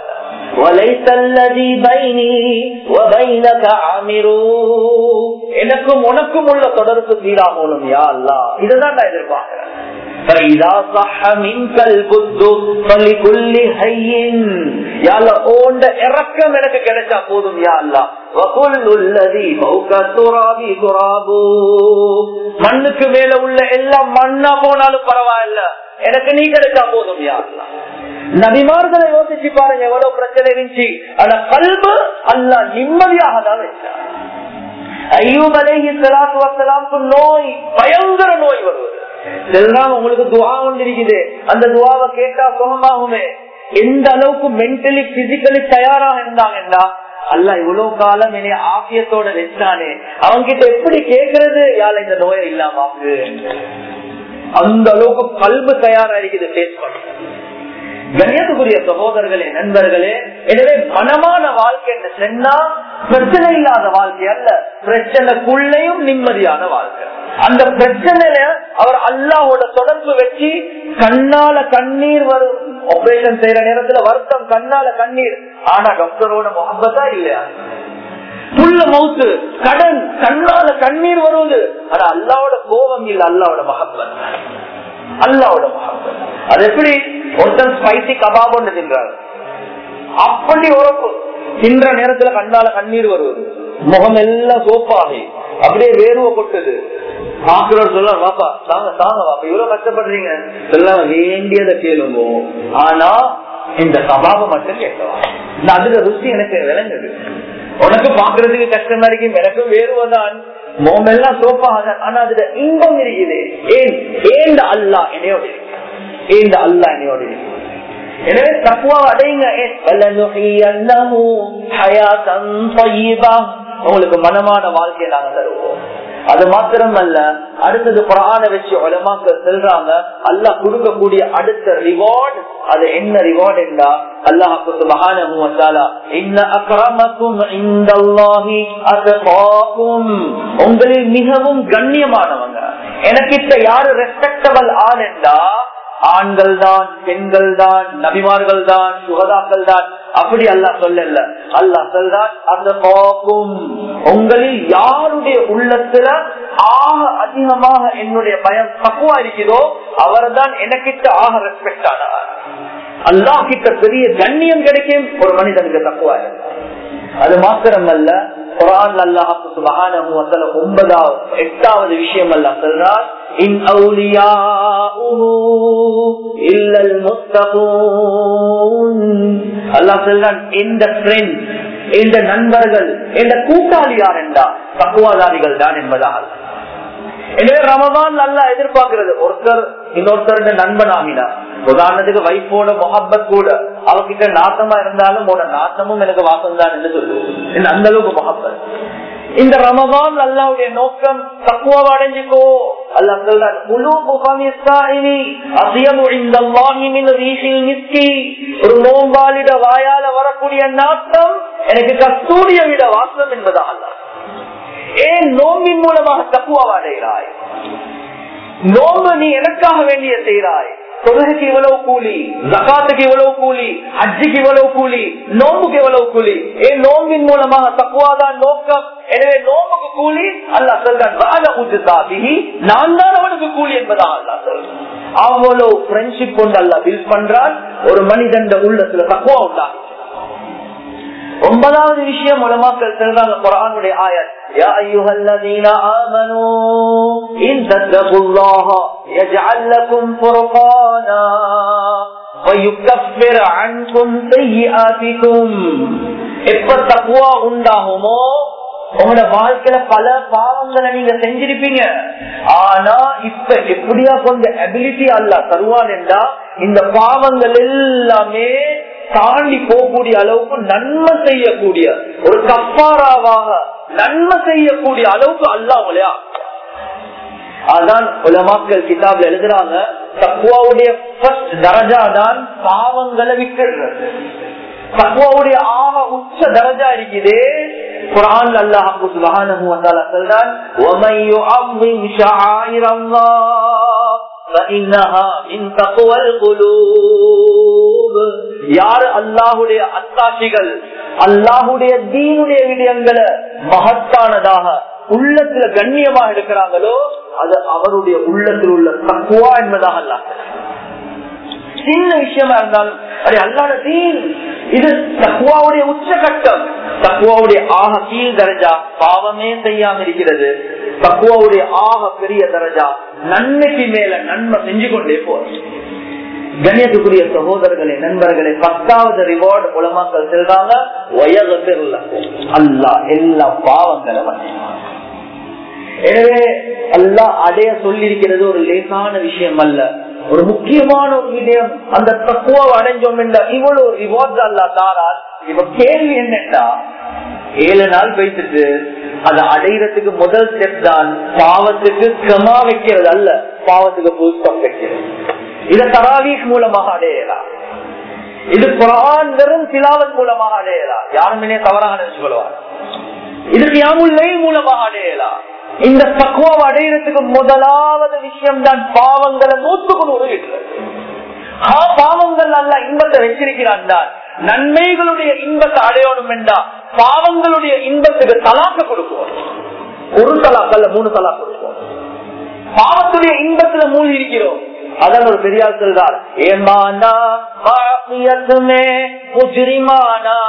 A: எனக்கும் உனக்கும் உள்ள தொடர்பு தீராமலும் யா அல்லா இதுதான் நான் எதிர்பார்க்கிறேன் فإذا صح منك البد فلكل حي يا الله ஓண்ட இறக்கம் எனக்கு கிடைச்சா போதும் யா அல்லாஹ் وكل الذي فوق التراب تراب மண்ணுக்கு மேல உள்ள எல்லாம் மண்ணா போனாலும் பரவாயில்ல எனக்கு நீ கிடைச்சா போதும் யா அல்லாஹ் நபிமார்களை யோசிச்சு பாருங்க எவ்வளவு பிரச்சனை இருந்துச்சு ஆனா கல்பு அல்ல நிம்மதியாக தான் வச்சார் ஐயூப் அலேஹி சலாத்து வசலாமுக்கு நோய் பயங்கர நோய் வருவது செல்றாங்க உங்களுக்கு துவா ஒன்று இருக்குது அந்த துவாவை கேட்டா சுகமாகுமே எந்த அளவுக்கு மென்டலி பிசிக்கலி தயாராக இருந்தாங்கன்னா அல்ல இவ்வளவு காலம் என்னை ஆபியத்தோட வச்சானே அவங்க கிட்ட எப்படி கேக்குறது யாழ் இந்த நோயை இல்லாம அந்த அளவுக்கு கல்பு தயாரா இருக்குது பேஸ் பண்ண கண்ணியத்துக்குரிய சகோதரர்களே நண்பர்களே எனவே மனமான வாழ்க்கை என்று சொன்னா பிரச்சனை இல்லாத வாழ்க்கை அல்ல பிரச்சனைக்குள்ளேயும் நிம்மதியான வாழ்க்கை அந்த பிரச்சனையில அவர் அல்லாவோட தொடர்பு வச்சு கண்ணால கண்ணீர் வரும் ஆபரேஷன் செய்யற நேரத்துல வருத்தம் கண்ணால கண்ணீர் ஆனா டாக்டரோட முகப்பத்தா இல்லையா புல்ல மவுத்து கடன் கண்ணால கண்ணீர் வருவது ஆனா அல்லாவோட கோபம் இல்ல அல்லாவோட மகப்பத் அல்லாவோட மகப்பத் அது எப்படி ஒருத்தன் ஸ்பைசி கபாப் ஒன்று தின்றாரு அப்படி உறப்பு தின்ற நேரத்துல கண்ணால கண்ணீர் வருவது முகம் எல்லாம் சோப்பாகி அப்படியே வேர்வை கொட்டுது ஆசிரியர் சொல்ல வாப்பா தாங்க தாங்க வாப்பா இவ்வளவு கஷ்டப்படுறீங்க எல்லாம் வேண்டியதை கேளுங்க ஆனா இந்த சபாவை மட்டும் கேட்கலாம் அதுல ருசி எனக்கு விளங்குது உனக்கு பாக்குறதுக்கு கஷ்டமா இருக்கும் எனக்கும் வேறுவதான் மோமெல்லாம் சோப்பாக ஆனா அதுல இன்பம் இருக்குது ஏன் ஏந்த அல்லா என்னையோட இருக்கு ஏந்த அல்லா என்னையோட இருக்கு எனவே தக்குவா அடையுங்க உங்களுக்கு மனமான வாழ்க்கையை நாங்க தருவோம் அது மாத்திரம் அல்ல அடுத்தது புறான வச்சு உலமாக்கள் செல்றாங்க அல்லாஹ் கொடுக்கக்கூடிய அடுத்த ரிவார்டு அது என்ன ரிவார்டு என்றா அல்லாஹு சுபஹானஹு வ தஆலா இன்ன அக்ரமக்கும் இன்தல்லாஹி அத்காக்கும் உங்களில் மிகவும் கண்ணியமானவங்க எனக்கிட்ட யாரு ரெஸ்பெக்டபிள் ஆள் என்றா ஆண்கள் தான் பெண்கள் தான் நபிமார்கள் தான் சுகதாக்கள் தான் அப்படி அல்லா சொல்லல அல்லா சொல்றான் அந்த போக்கும் உங்களில் யாருடைய உள்ளத்துல ஆக அதிகமாக என்னுடைய பயம் தக்குவா இருக்கிறதோ அவர் தான் எனக்கிட்ட ஆக ரெஸ்பெக்ட் ஆனவர் அல்லா கிட்ட பெரிய கண்ணியம் கிடைக்கும் ஒரு மனிதனுக்கு தக்குவா அது மாத்திரம் அல்ல குரான் அல்லாஹு சுபஹானஹு வ தஆலா ஒன்பதாவது எட்டாவது விஷயம் அல்லாஹ் சொல்றார் இன் அவுலியாஉஹு இல்லல் முத்தகூன் அல்லாஹ் சொல்றான் இந்த ஃப்ரெண்ட்ஸ் என்ற நண்பர்கள் என்ற கூட்டாளி யார் என்றா தக்குவாதாரிகள் தான் என்பதாக எனவே ரமதான் நல்லா எதிர்பார்க்கிறது ஒருத்தர் இன்னொருத்தருடைய நண்பன் ஆகினா உதாரணத்துக்கு வைஃபோட மொஹப்பத் கூட அவகிட்ட நாசமா இருந்தாலும் உன நாசமும் எனக்கு வாசம் தான் என்று சொல்லுவோம் அந்த அளவுக்கு மொஹப்பத் இந்த ரமதான் அல்லாவுடைய நோக்கம் தக்குவாவை அடைஞ்சுக்கோ அல்லா சொல்றான் ஒரு நோம்பாலிட வாயால வரக்கூடிய நாட்டம் எனக்கு கஸ்தூரிய விட வாசம் என்பதா அல்ல ஏன் நோம்பின் மூலமாக தக்குவாவை அடைகிறாய் நோம்பு நீ எனக்காக வேண்டிய செய்கிறாய் தொழுகைக்கு இவ்வளவு கூலி ஜக்காத்துக்கு இவ்வளவு கூலி அஜிக்கு இவ்வளவு கூலி நோம்புக்கு எவ்வளவு கூலி ஏன் நோம்பின் மூலமாக தக்குவாதான் நோக்கம் எனவே நோம்புக்கு கூலி அல்லா சொல்றான் நான் தான் அவனுக்கு கூலி என்பதா அல்லா சொல்றான் அவ்வளவு ஃப்ரெண்ட்ஷிப் கொண்டு அல்ல பில் பண்றான் ஒரு மனிதன் உள்ளத்துல தக்குவா உண்டாகும் ஒன்பதாவது விஷயம் உலமாக்கள் சொல்றாங்க குரானுடைய ஆயத் يا أيها الذين آمنوا إن تتقوا الله يجعل لكم فرقانا ويكفر عنكم سيئاتكم எப்ப தக்குவா உண்டாகுமோ உங்களோட வாழ்க்கையில பல பாவங்களை நீங்க செஞ்சிருப்பீங்க ஆனா இப்ப எப்படியா கொஞ்ச அபிலிட்டி அல்ல தருவான் என்றா இந்த பாவங்கள் எல்லாமே தாண்டி போகக்கூடிய அளவுக்கு நன்மை செய்யக்கூடிய ஒரு கப்பாராவாக நன்மை செய்யக்கூடிய அளவுக்கு அல்லா உலையா அதான் உலமாக்கள் கிதாப்ல எழுதுறாங்க தக்குவாவுடைய தரஜா தான் பாவங்களை விட்டுடுறது தக்குவாவுடைய ஆக உச்ச தரஜா இருக்குது குரான் அல்லாஹ் சுபஹானஹு வ தஆலா சொல்றான் وَمَن يُعَظِّمْ شَعَائِرَ اللَّهِ فَإِنَّهَا مِن تَقْوَى الْقُلُوبِ யார் அல்லாஹ்வுடைய அத்தாட்சிகள் அல்லாஹ்வுடைய தீனுடைய விடயங்களை மகத்தானதாக உள்ளத்துல கண்ணியமா எடுக்கிறாங்களோ அது அவருடைய உள்ளத்தில் உள்ள தக்குவா என்பதாக அல்லாஹ் சின்ன விஷயமா இருந்தாலும் அது அல்லாத தீன் இது தக்குவாவுடைய உச்சகட்டம் தக்குவாவுடைய ஆக கீழ் தரஜா பாவமே செய்யாம இருக்கிறது தக்குவாவுடைய ஆக பெரிய தரஜா நன்மைக்கு மேல நன்மை செஞ்சு கொண்டே போறது கண்ணியத்துக்குரிய சகோதரர்களே நண்பர்களே பத்தாவது ரிவார்டு உலமாக்கள் செல்றாங்க அல்லா எல்லா பாவங்களை எனவே அல்லா அடைய சொல்லிருக்கிறது ஒரு லேசான விஷயம் அல்ல ஒரு முக்கியமான ஒரு விடயம் அந்த தக்குவாவை அடைஞ்சோம் என்ற இவ்வளவு ரிவார்ட் அல்லா தாரால் இவ கேள்வி என்னட்டா ஏழு நாள் வைத்துட்டு அதை அடைகிறதுக்கு முதல் ஸ்டெப் தான் பாவத்துக்கு கமா வைக்கிறது அல்ல பாவத்துக்கு புல் ஸ்டாப் வைக்கிறது இத தராவீஸ் மூலமாக அடையலாம் இது குரான் வெறும் சிலாவத் மூலமாக அடையலாம் யாருமே தவறாக நினைச்சு கொள்வார் இது கியாமுல்லை மூலமாக அடையலாம் இந்த பக்குவம் அடையிறதுக்கு முதலாவது விஷயம் தான் பாவங்களை நூற்றுக்கு நூறு பாவங்கள் அல்ல இன்பத்தை வச்சிருக்கிறான் தான் நன்மைகளுடைய இன்பத்தை அடையணும் என்றா பாவங்களுடைய இன்பத்துக்கு தலாக்க கொடுப்போம் ஒரு தலாக்கு அல்ல மூணு தலாக் கொடுப்போம் பாவத்துடைய இன்பத்துல மூழ்கி இருக்கிறோம் அதான் ஒரு பெரியார் சொல்றார் ஏமானா முஜிரிமானா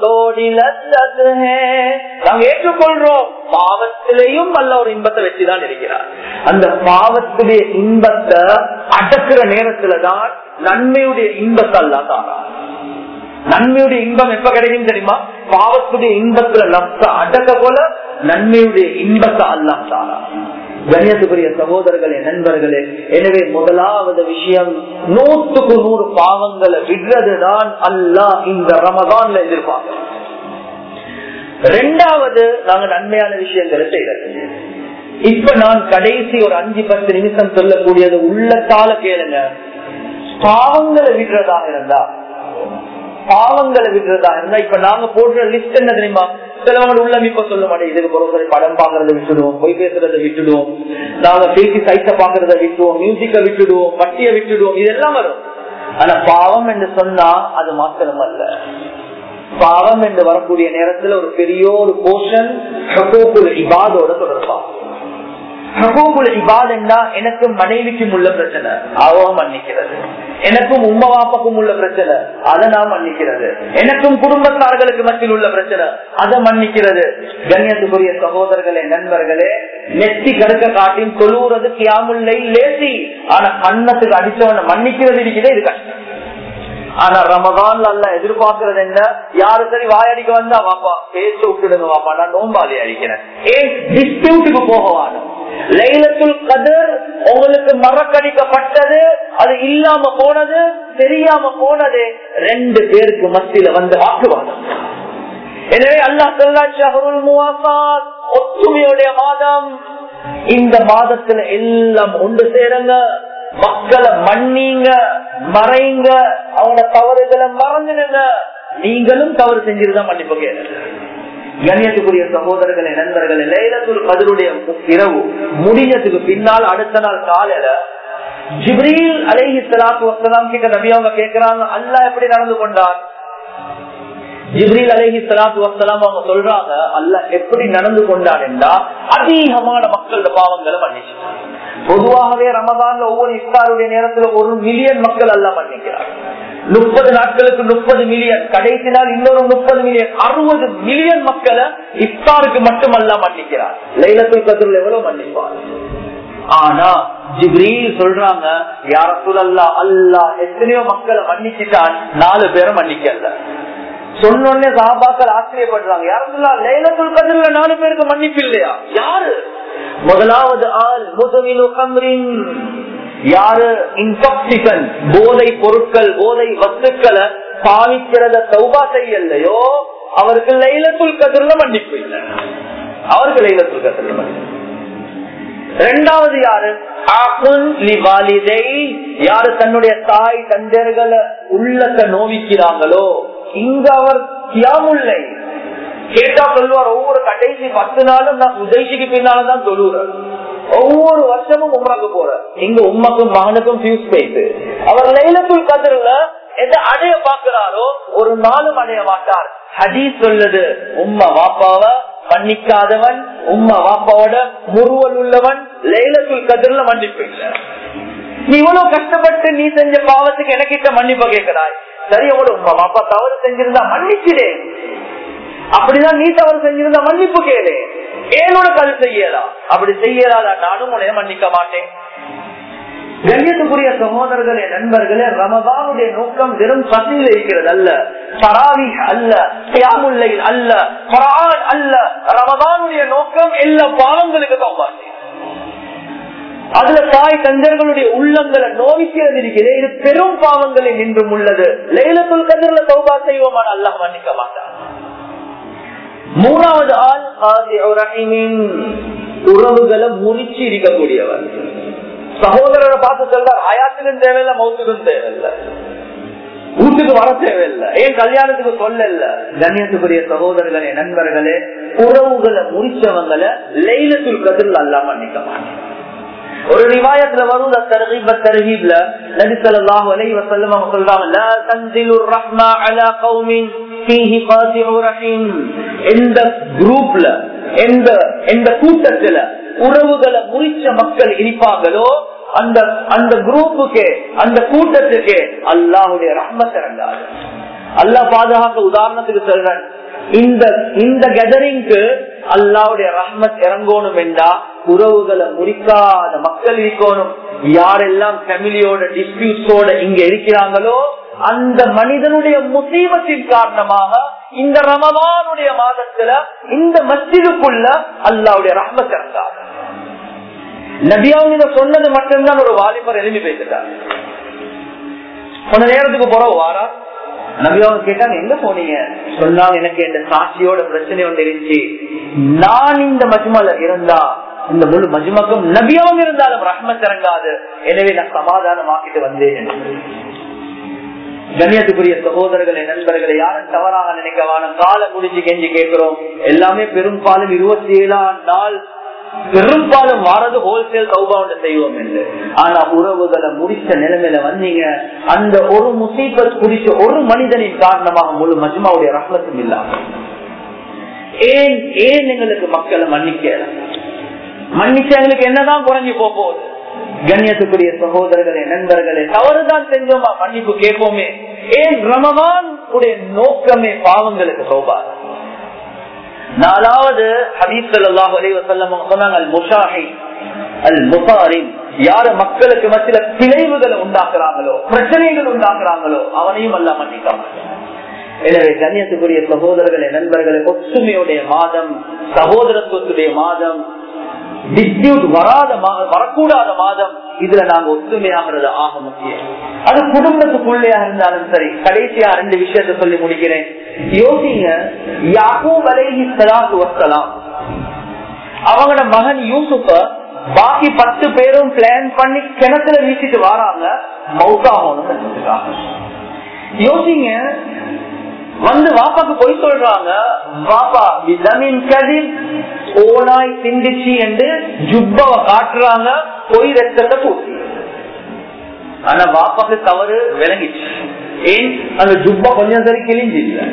A: நாங்க ஏற்றுக்கொள்றோம் பாவத்திலையும் நல்ல ஒரு இன்பத்தை வச்சுதான் இருக்கிறார் அந்த பாவத்துடைய இன்பத்தை அடக்குற நேரத்துலதான் நன்மையுடைய இன்பத்தை அல்லா தாரா நன்மையுடைய இன்பம் எப்ப கிடைக்கும் தெரியுமா பாவத்துடைய இன்பத்துல நப்த அடக்க போல நன்மையுடைய இன்பத்தை அல்லா தாரா கண்ணியத்துக்குரிய சகோதரர்களே நண்பர்களே எனவே முதலாவது விஷயம் நூற்றுக்கு நூறு பாவங்களை விடுறதுதான் அல்லாஹ் இந்த ரமதான்ல எதிர்பார்க்க ரெண்டாவது நாங்க நன்மையான விஷயங்களை செய்யறது இப்ப நான் கடைசி ஒரு அஞ்சு பத்து நிமிஷம் சொல்லக்கூடியது உள்ளத்தால கேளுங்க பாவங்களை விடுறதாக இருந்தா பாவங்களை விடுறதா இருந்தா இப்ப நாங்க போடுற லிஸ்ட் என்ன தெரியுமா சிலவங்க உள்ளம் இப்ப சொல்ல மாட்டேன் இதுக்கு பிறகு படம் பாக்குறத விட்டுடுவோம் பொய் பேசுறத விட்டுடுவோம் நாங்க பேசி சைட்ட பாக்குறத விட்டுடுவோம் மியூசிக்க விட்டுடுவோம் பட்டிய விட்டுடுவோம் இதெல்லாம் வரும் ஆனா பாவம் என்று சொன்னா அது மாத்திரம் அல்ல பாவம் என்று வரக்கூடிய நேரத்துல ஒரு பெரிய ஒரு போர்ஷன் இபாதோட தொடர்பாகும் எனக்கும் மனைவிக்கும் உள்ள பிரச்சனை அவன் மன்னிக்கிறது எனக்கும் உம்ம வாப்பக்கும் உள்ள பிரச்சனை அதை நான் மன்னிக்கிறது எனக்கும் குடும்பத்தார்களுக்கு மத்தியில் உள்ள பிரச்சனை அதை மன்னிக்கிறது கண்ணியத்துக்குரிய சகோதரர்களே நண்பர்களே நெத்தி கடுக்க காட்டின் தொழுவுறது கியாமுல்லை லேசி ஆனா கண்ணத்துக்கு அடிச்சவன மன்னிக்கிறது இருக்குது இது கஷ்டம் ஆனா ரமதான்ல அல்ல எதிர்பார்க்கறது என்ன யாரு சரி வாயடிக்க வந்தா வாப்பா பேச்சு விட்டுடுங்க வாப்பா நான் நோம்பாளி அடிக்கிறேன் ஏன் டிஸ்பியூட்டுக்கு போகவான லைலத்துல் கதர் உங்களுக்கு மறக்கடிக்கப்பட்டது அது இல்லாம போனது தெரியாம போனது ரெண்டு பேருக்கு மத்தியில வந்து வாக்குவாதம் எனவே அல்லாஹ் சொல்லா ஷஹருல் முவாசாத் ஒற்றுமையுடைய மாதம் இந்த மாதத்துல எல்லாம் ஒன்று சேருங்க மக்களை மன்னிங்க மறைங்க அவங்க தவறுகளை மறந்துடுங்க நீங்களும் தவறு செஞ்சிருந்தா மன்னிப்பு கேளுங்க கண்ணியத்துக்குரிய சகோதரர்களே நண்பர்களே லைலத்துல் கதருடைய இரவு முடிஞ்சதுக்கு பின்னால் அடுத்த நாள் காலையில ஜிப்ரீல் அலைஹி ஸலாத்து வஸலாம் கிட்ட நபி அவங்க கேக்குறாங்க அல்லாஹ் எப்படி நடந்து கொண்டார் ஜிப்ரீல் அலைஹி ஸலாத்து வஸலாம் அவங்க சொல்றாங்க அல்லாஹ் எப்படி நடந்து கொண்டான் என்றா அதிகமான மக்களோட பாவங்களை மன்னிச்சு பொதுவாகவே ரமதான்ல ஒவ்வொரு இஃப்தாருடைய நேரத்துல ஒரு மில்லியன் மக்கள் எல்லாம் மன்னிக்கிறார் முப்பது நாட்களுக்கு முப்பது மில்லியன் கடைசி நாள் இன்னொரு முப்பது மில்லியன் அறுபது மில்லியன் மக்களை இஃப்தாருக்கு மட்டும் அல்ல மன்னிக்கிறார் லைலத்துல் கதிரில் எவ்வளவு மன்னிப்பார் ஆனா ஜிப்ரீல் சொல்றாங்க யார சொல்லல்லா அல்லா எத்தனையோ மக்களை மன்னிச்சுட்டான் நாலு பேரை மன்னிக்கல சொன்னோடனே சாபாக்கள் ஆச்சரியப்படுறாங்க யாரும் லைலத்துல் கதிரில நாலு பேருக்கு மன்னிப்பு இல்லையா யாரு முதலாவது ஆள் முதுமினு கம்ரின் யாரு இன்டாக்சிகன் போதை பொருட்கள் போதை வஸ்துக்களை பாவிக்கிறத சௌபா செய்யலையோ அவருக்கு லைலத்துல் கதிரில மன்னிப்பு இல்லை அவருக்கு லைலத்துல் கதிரில மன்னிப்பு ரெண்டாவது யாரு யாரு தன்னுடைய தாய் தந்தர்களை உள்ளத்தை நோவிக்கிறாங்களோ இங்க அவர் கியாமுல்லை கேட்டா சொல்லுவார் ஒவ்வொரு கடைசி பத்து நாளும் நான் உதய்சிக்கு பின்னால்தான் தொழுறேன் ஒவ்வொரு வருஷமும் உமக்கு போறேன் இங்க உம்மக்கும் மகனுக்கும் பியூஸ் போயிட்டு அவர் லைலத்துல் கதிரில எதை அடைய பாக்குறாரோ ஒரு நாளும் அடைய மாட்டார் ஹதீஸ் சொல்லுது உம்மா வாப்பாவ மன்னிக்காதவன் உம்மா வாப்பாவோட முருவல் உள்ளவன் லைலத்துல் கதிரில மன்னிப்பு இல்ல நீ இவ்வளவு கஷ்டப்பட்டு நீ செஞ்ச பாவத்துக்கு எனக்கிட்ட மன்னிப்ப கேட்கிறாய் சரி உங்களோட உமா பாப்பா தவறு செஞ்சிருந்தா மன்னிச்சிடே அப்படிதான் நீ தவறு செஞ்சிருந்தா மன்னிப்பு கேளு ஏனோட கல் செய்யலாம் அப்படி செய்யலாதா நானும் உன்னைய மன்னிக்க மாட்டேன் கண்ணியத்துக்குரிய சகோதரர்களே நண்பர்களே ரமதானுடைய நோக்கம் வெறும் பசியில் இருக்கிறது அல்ல தராவி அல்ல தியாமுல்லை அல்ல குரான் அல்ல ரமதானுடைய நோக்கம் எல்லா பாவங்களுக்கு தௌபாசி அதுல தாய் தந்தர்களுடைய உள்ளங்களை நோவிக்கிறது இருக்கிறது இது பெரும் பாவங்களில் நின்றும் உள்ளது லைலத்துல் கதிரில தௌபா செய்வோமான அல்லாஹ் மன்னிக்க மாட்டான் மூணாவது ஆள் உறவுகளை முறிச்சு இருக்கக்கூடியவர் சகோதரரை பார்த்து சொல்றார் அயாத்துக்கும் தேவையில்லை மௌத்துக்கும் தேவையில்லை வீட்டுக்கு வர தேவையில்லை ஏன் கல்யாணத்துக்கு சொல்லல கண்ணியத்துக்குரிய சகோதரர்களே நண்பர்களே உறவுகளை முறிச்சவங்களை லைலத்துல் கதிரில் அல்லா மன்னிக்க மாட்டேன் ஒரு ரிவாயத்துல வரும் தர்ஹீப் தர்ஹீப்ல நபி ஸல்லல்லாஹு அலைஹி வஸல்லம் அவங்க சொல்றாங்க லா தன்சிலு الرحمة على قوم فيه قاطع رحم எந்த குரூப்ல எந்த எந்த கூட்டத்துல உறவுகளை முறிச்ச மக்கள் இருப்பாங்களோ அந்த அந்த குரூப்புக்கு அந்த கூட்டத்துக்கு அல்லாஹுடைய ரஹ்மத் இறங்காது அல்லாஹ் பாதுகாக்க உதாரணத்துக்கு சொல்றேன் இந்த இந்த கெதரிங்க்கு அல்லாவுடைய ரஹ்மத் இறங்கணும் என்றா உறவுகளை முறிக்காத மக்கள் இருக்கணும் யாரெல்லாம் ஃபேமிலியோட டிஸ்பியூட்ஸோட இங்க இருக்கிறாங்களோ அந்த மனிதனுடைய முசீபத்தின் காரணமாக இந்த ரமவானுடைய மாதத்துல இந்த மஸ்ஜிதுக்குள்ள அல்லாவுடைய ரஹ்மத் இறங்காது நபியாவும் சொன்னது மட்டும்தான் ஒரு வாலிபர் எழுதி பேசிட்டார் கொஞ்ச நேரத்துக்கு போற வாரா நபியாவும் கேட்டாங்க எங்க போனீங்க சொன்னாங்க எனக்கு இந்த சாட்சியோட பிரச்சனை ஒன்று இருந்துச்சு நான் இந்த மஜ்மல இருந்தா இந்த முழு மஜ்மக்கும் நபியாவும் இருந்தாலும் ரஹ்மத் இறங்காது எனவே நான் சமாதானமாக்கிட்டு வந்தேன் கண்ணியத்துக்குரிய சகோதரர்களை நண்பர்களை யாரும் தவறாக நினைக்கவான காலம் முடிஞ்சு கெஞ்சி கேட்கிறோம் எல்லாமே பெரும்பாலும் இருபத்தி ஏழாம் நாள் பெரும்பாலும் வாரது ஹோல்சேல் சௌபாவனை செய்வோம் என்று ஆனா உறவுகளை முடிச்ச நிலைமையில வந்தீங்க அந்த ஒரு முசீபத் குடிச்ச ஒரு மனிதனின் காரணமாக முழு மஜ்மாவுடைய ரஹ்மத்தும் இல்லாம ஏன் ஏன் எங்களுக்கு மக்களை மன்னிக்க மன்னிச்சு எங்களுக்கு என்னதான் குறைஞ்சு போகுது கண்ணியத்துக்குரிய சகோதரர்களே நண்பர்களே தவறுதான் செஞ்சோமா மன்னிப்பு கேட்போமே ஏன் ரமவான் உடைய நோக்கமே பாவங்களுக்கு சோபார் நாலாவது ஹபீப் சல்லாஹ் அலி வசல்லம் சொன்னாங்க முஷாஹி அல் முசாரின் யாரு மக்களுக்கு மத்தியில பிழைவுகளை உண்டாக்குறாங்களோ பிரச்சனைகள் உண்டாக்குறாங்களோ அவனையும் அல்ல மன்னிக்காம எனவே கண்ணியத்துக்குரிய சகோதரர்களே நண்பர்களே ஒற்றுமையுடைய மாதம் சகோதரத்துவத்துடைய மாதம் டிஸ்பியூட் வராத வரக்கூடாத மாதம் இதுல நாங்க ஒற்றுமையாகிறது ஆக முக்கியம் அது குடும்பத்துக்குள்ளேயா இருந்தாலும் சரி கடைசியா ரெண்டு விஷயத்த சொல்லி முடிக்கிறேன் யோசிங்க யாக்கூப் அலைஹி ஸலாத்து வஸ்ஸலாம் அவங்களோட மகன் யூசுப்ப பாக்கி பத்து பேரும் பிளான் பண்ணி கிணத்துல வீசிட்டு வராங்க மௌத்தாகணும் யோசிங்க வந்து வாப்பாக்கு பொய் சொல்றாங்க வாப்பா ஜமீன் கதிர் ஓனாய் சிந்திச்சு என்று ஜுப்பாவை காட்டுறாங்க பொய் ரத்தத்தை பூசி ஆனா வாப்பாக்கு தவறு விளங்கிச்சு ஏன் அந்த ஜுப்பா கொஞ்சம் சரி கிழிஞ்சு இல்ல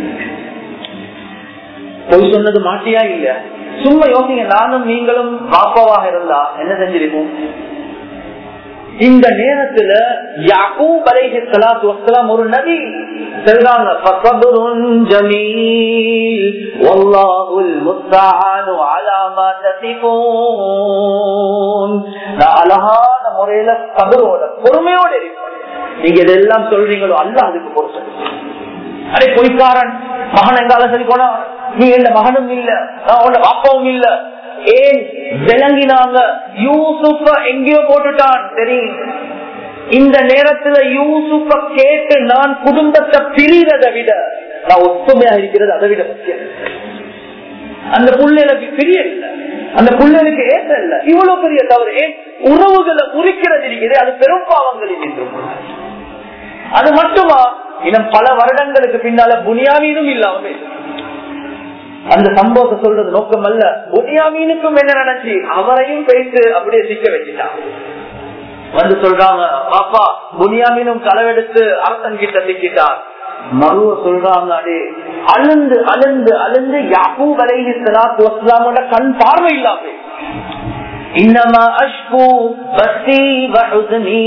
A: பொய் சொன்னது மாட்டியா இல்ல சும்மா யோசிங்க நானும் நீங்களும் வாப்பாவாக இருந்தா என்ன செஞ்சிருக்கும் இந்த நேரத்துல யாக்கூப் அலைஹி ஸலாத்து வஸ்ஸலாம் ஒரு நபி சொல்றாங்க ஃபஸபுருன் ஜமீல் வல்லாஹுல் முஸ்தஆனு அலா மா தஸிஃபூன் நான் அழகான முறையில சபரோட பொறுமையோட இருப்பேன் நீங்க இதெல்லாம் சொல்றீங்களோ அல்லாஹ் அதுக்கு பொறுத்து அடே பொய்க்காரன் மகன் எங்கால சரி போனா நீ எந்த மகனும் இல்ல நான் உன்ன பாப்பாவும் இல்ல ஏன் விளங்கினாங்க யூசுப்ப எங்கேயோ போட்டுட்டான் தெரியும் இந்த நேரத்துல யூசுப்ப கேட்டு நான் குடும்பத்தை பிரிறதை விட நான் ஒத்துமையா இருக்கிறது அதை விட முக்கியம் அந்த புள்ளைகளுக்கு பிரிய இல்ல அந்த புள்ளைகளுக்கு ஏற்ற இல்ல இவ்வளவு பெரிய தவறு ஏன் உறவுகளை உரிக்கிறது இருக்குது அது பெரும் பாவங்களில் நின்றும் அது மட்டுமா இன்னும் பல வருடங்களுக்கு பின்னால புனியாமீனும் இல்லாம அந்த சம்பவத்தை சொல்றது நோக்கம் அல்ல புனியாமீனுக்கும் என்ன நினைச்சு அவரையும் பேசி அப்படியே சிக்க வச்சுட்டான் வந்து சொல்றாங்க பாப்பா புனியாமீனும் களவெடுத்து அரசன் கிட்ட சிக்கிட்டார் மருவ சொல்றாங்க அடே அழுந்து அழுந்து அழுந்து யாபூ வலைஹி ஸலாத்து வஸ்ஸலாமோட கண் பார்வை இல்லாம இன்னமா அஷ்கு பஸ்தி வஹுஸ்னி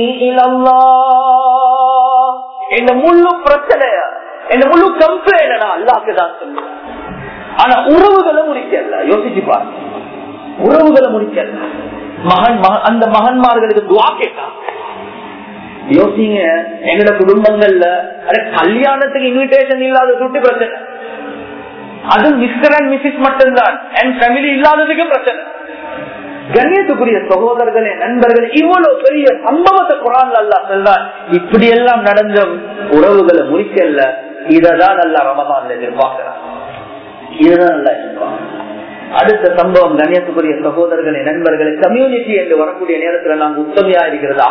A: இலல்லாஹ் இந்த முழு பிரச்சனைய இந்த முழு கம்ப்ளைண்ட் நான் அல்லாஹ்க்கு தான் சொல்லுவேன் ஆனா உறவுகளை முடிக்கல யோசிச்சு பாருங்க உறவுகளை முடிக்கல மகன் அந்த மகன்மார்களுக்கு துவா கேட்டான் யோசிங்க எங்கட குடும்பங்கள்ல கல்யாணத்துக்கு இன்விடேஷன் இல்லாத சுட்டு பிரச்சனை அது மிஸ்டர் அண்ட் மிஸ்ஸஸ் மட்டும்தான் அண்ட் ஃபேமிலி இல்லாததுக்கு பிரச்சனை கண்ணியத்துக்குரிய சகோதரர்களே நண்பர்கள் இவ்வளவு பெரிய சம்பவத்தை குரான் அல்லா சொல்றான் இப்படி எல்லாம் நடந்த உறவுகளை முடிக்கல இததான் அல்ல ரமதான் எதிர்பார்க்கிறான் இதுதான் நல்லா எதிர்பார்க்கிறான் அடுத்த சம்பவம் கண்ணியத்துக்குரிய சகோதரர்களே நண்பர்களே கம்யூனிட்டி என்று வரக்கூடிய நேரத்துல நாங்க உத்தமையா இருக்கிறதா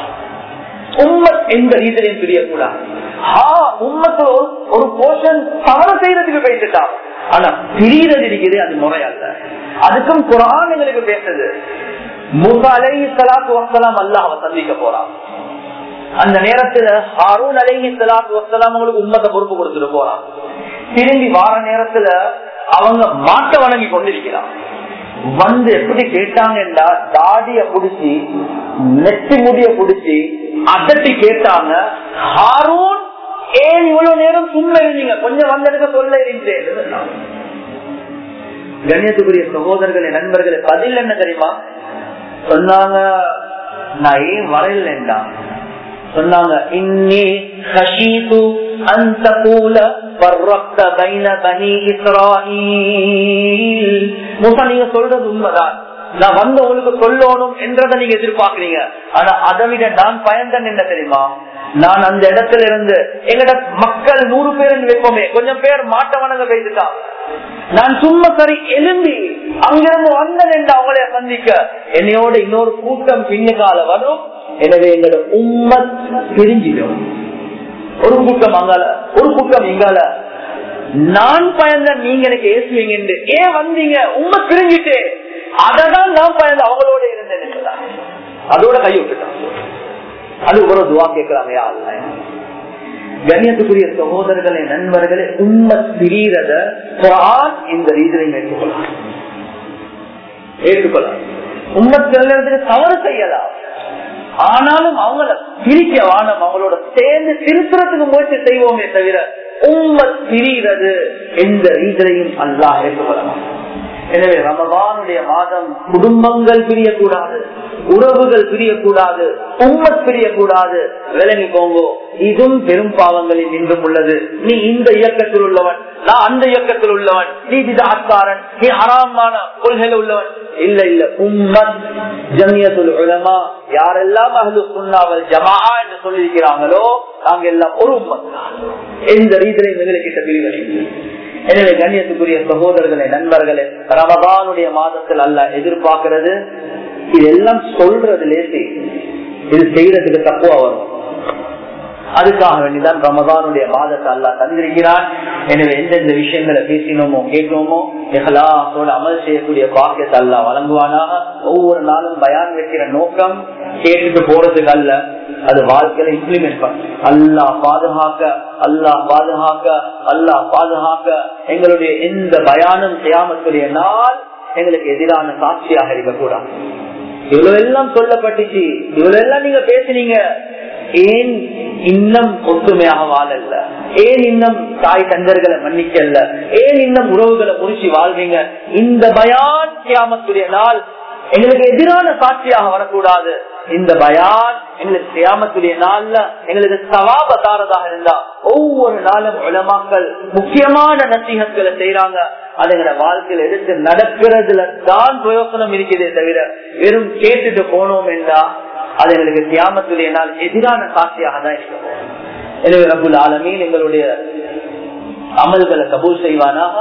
A: உம்மத் எந்த ரீதியிலையும் பிரியக்கூடாது உம்மத்துல ஒரு போர்ஷன் தவறு செய்யறதுக்கு பேசிட்டான் ஆனா பிரியறது இருக்குது அது முறையல்ல அதுக்கும் குரான் எங்களுக்கு பேசுது முகாலை சலாத்து வசலாம் அல்லாஹ் சந்திக்க போறான் அந்த நேரத்துல ஹாரூன் அலைஹி சலாத்து வசலாம் உங்களுக்கு உண்மத்தை பொறுப்பு கொடுத்துட்டு போறான் திரும்பி வார நேரத்துல அவங்க மாட்ட வணங்கி கொண்டிருக்கிறான் வந்து எப்படி கேட்டாங்கன்னா தாடிய புடிச்சு நெத்தி முடிய புடிச்சு அதட்டி கேட்டாங்க ஹாரூன் ஏன் இவ்வளவு நேரம் சும்மா இருந்தீங்க கொஞ்சம் வந்தெடுக்க சொல்ல இருந்தேன் கண்ணியத்துக்குரிய சகோதரர்களே நண்பர்களே பதில் என்ன தெரியுமா சொன்னாங்க நான் ஏன் வரையில்லைண்டா சொன்னாங்க இன்னி ஹஷீது அந்த கூல பர்ரக்த பைன பனி இஸ்ராயில் மூசா நீங்க சொல்றது உண்மைதான் நான் வந்து உங்களுக்கு சொல்லணும் என்றதை நீங்க எதிர்பார்க்கறீங்க ஆனா அதை விட நான் பயந்தன் என்ன தெரியுமா நான் அந்த இடத்துல இருந்து எங்கட மக்கள் நூறு பேர் வைப்போமே கொஞ்சம் பேர் மாட்ட வணங்க பேசிட்டான் நான் சும்மா சரி எழும்பி அங்கிருந்து வந்தேன் என்று அவங்களே சந்திக்க என்னையோட இன்னொரு கூட்டம் பின்னுக்கால வரும் எனவே எங்களோட உண்மை பிரிஞ்சிடும் ஒரு கூட்டம் அங்கால ஒரு கூட்டம் இங்கால நான் பயந்த நீங்க எனக்கு ஏசுவீங்க என்று ஏன் வந்தீங்க உண்மை பிரிஞ்சிட்டு அததான் நான் பயந்து அவங்களோட இருந்தேன் அதோட கை விட்டுட்டான் அது ஒரு துவா கேட்கிறாங்க யாருல கண்ணியத்துக்குரிய சகோதரர்களே நண்பர்களே உண்மை பிரியறத குரான் இந்த ரீதியிலையும் ஏற்றுக்கொள்ளலாம் ஏற்றுக்கொள்ளலாம் உண்மை செல்லுறதுக்கு தவறு செய்யலாம் ஆனாலும் அவங்கள பிரிக்க வானம் அவங்களோட சேர்ந்து திருத்துறதுக்கு முயற்சி செய்வோமே தவிர உண்மை பிரிகிறது எந்த ரீதியிலையும் அல்லாஹ் ஏற்றுக்கொள்ளலாம் எனவே ரமதானுடைய மாதம் குடும்பங்கள் பிரியக்கூடாது உறவுகள் பிரியக்கூடாது உம்மத் பிரியக்கூடாது விளங்கி போங்கோ இதுவும் பெரும் பாவங்களில் நின்றும் உள்ளது நீ இந்த இயக்கத்தில் உள்ளவன் நான் அந்த இயக்கத்தில் உள்ளவன் நீ விதாத்காரன் நீ அறாமான கொள்கையில் உள்ளவன் இல்ல இல்ல உம்மத் ஜமியத்துல் உலமா யாரெல்லாம் அஹ்லு சுன்னாவல் ஜமா என்று சொல்லியிருக்கிறாங்களோ நாங்க எல்லாம் ஒரு உம்மத் தான் எந்த ரீதியிலும் எங்களுக்கு பிரிவினை இல்லை. எனவே கண்ணியத்துக்குரிய சகோதரர்களே நண்பர்களே ரமதானுடைய மாதத்தில் அல்ல எதிர்பார்க்கிறது இதெல்லாம் சொல்றது லேசி இது செய்யறதுக்கு தப்புவா வரும் அதுக்காக வேண்டிதான் ரமதானுடைய மாதத்தை அல்லா தந்திருக்கிறான் எனவே எந்தெந்த விஷயங்களை பேசினோமோ கேட்டோமோ எஹலாசோட அமல் செய்யக்கூடிய பாக்கியத்தை அல்லா வழங்குவானாக ஒவ்வொரு நாளும் பயான் வைக்கிற நோக்கம் கேட்டுட்டு போறதுக்கு அல்ல அது வாழ்க்கையில இம்ப்ளிமெண்ட் பண்ண அல்லா பாதுகாக்க அல்லா பாதுகாக்க அல்லா பாதுகாக்க எங்களுடைய எந்த பயானும் செய்யாமக்கூடிய நாள் எங்களுக்கு எதிரான சாட்சியாக இருக்கக்கூடாது இவ்வளவு எல்லாம் சொல்லப்பட்டுச்சு இவ்வளவு எல்லாம் நீங்க பேசுனீங்க ஏன் இன்னும் ஒத்துமையாக வாழல ஏன் இன்னும் தாய் தந்தர்களை மன்னிக்கல ஏன் இன்னும் உறவுகளை முறிச்சு வாழ்வீங்க இந்த பயான் கியாமத்துடைய நாள் எங்களுக்கு எதிரான சாட்சியாக வரக்கூடாது இந்த பயான் எங்களுக்கு கியாமத்துடைய நாள்ல எங்களுக்கு சவாப தாரதாக இருந்தா ஒவ்வொரு நாளும் உலமாக்கள் முக்கியமான நசீகங்களை செய்யறாங்க அதுங்கிற வாழ்க்கையில் எடுத்து நடக்கிறதுல தான் பிரயோசனம் இருக்கிறதே தவிர வெறும் கேட்டுட்டு போனோம் என்றா அது எங்களுக்கு தியாமத்துடைய நாள் எதிரான சாட்சியாக தான் இருக்கும் எனவே ரபுல் ஆலமீன் எங்களுடைய அமல்களை கபூல் செய்வானாக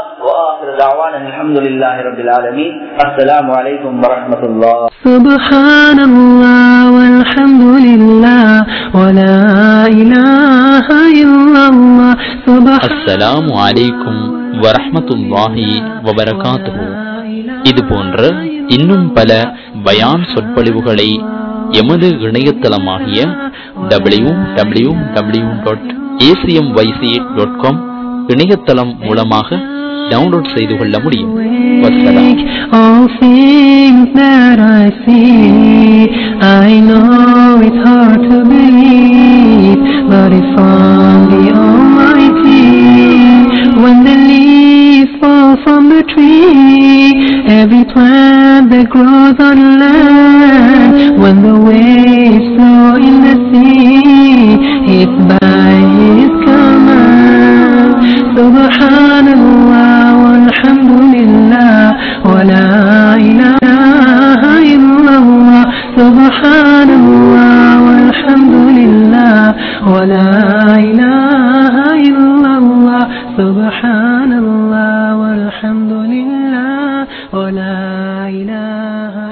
A: அலமதுல்லாஹி ரபுல் ஆலமீன் அஸ்ஸலாமு அலைக்கும் வரஹ்மத்துல்லாஹ்
B: سبحان الله والحمد لله ولا إله إلا الله سبحان
C: அஸ்ஸலாமு அலைக்கும் வரஹ்மத்துல்லாஹி வபரகாத்துஹு இது போன்ற இன்னும் பல பயான் சொற்பொழிவுகளை எமது இணையதளமாகிய W W W dot A C M Y C dot com இணையதளம் மூலமாக டவுன்லோட் செய்து கொள்ள முடியும் வசலாம்
B: All things that I see, I know it's hard to believe, but it's from the Almighty. When the leaves fall from the tree, every plant that grows on land, when the waves flow in the sea, it's by His command. Subhanallah, walhamdulillah, wa la ilaha illallah. Subhanallah, walhamdulillah, wa la ilaha illallah. Subhanallah, walhamdulillah, wa la ilaha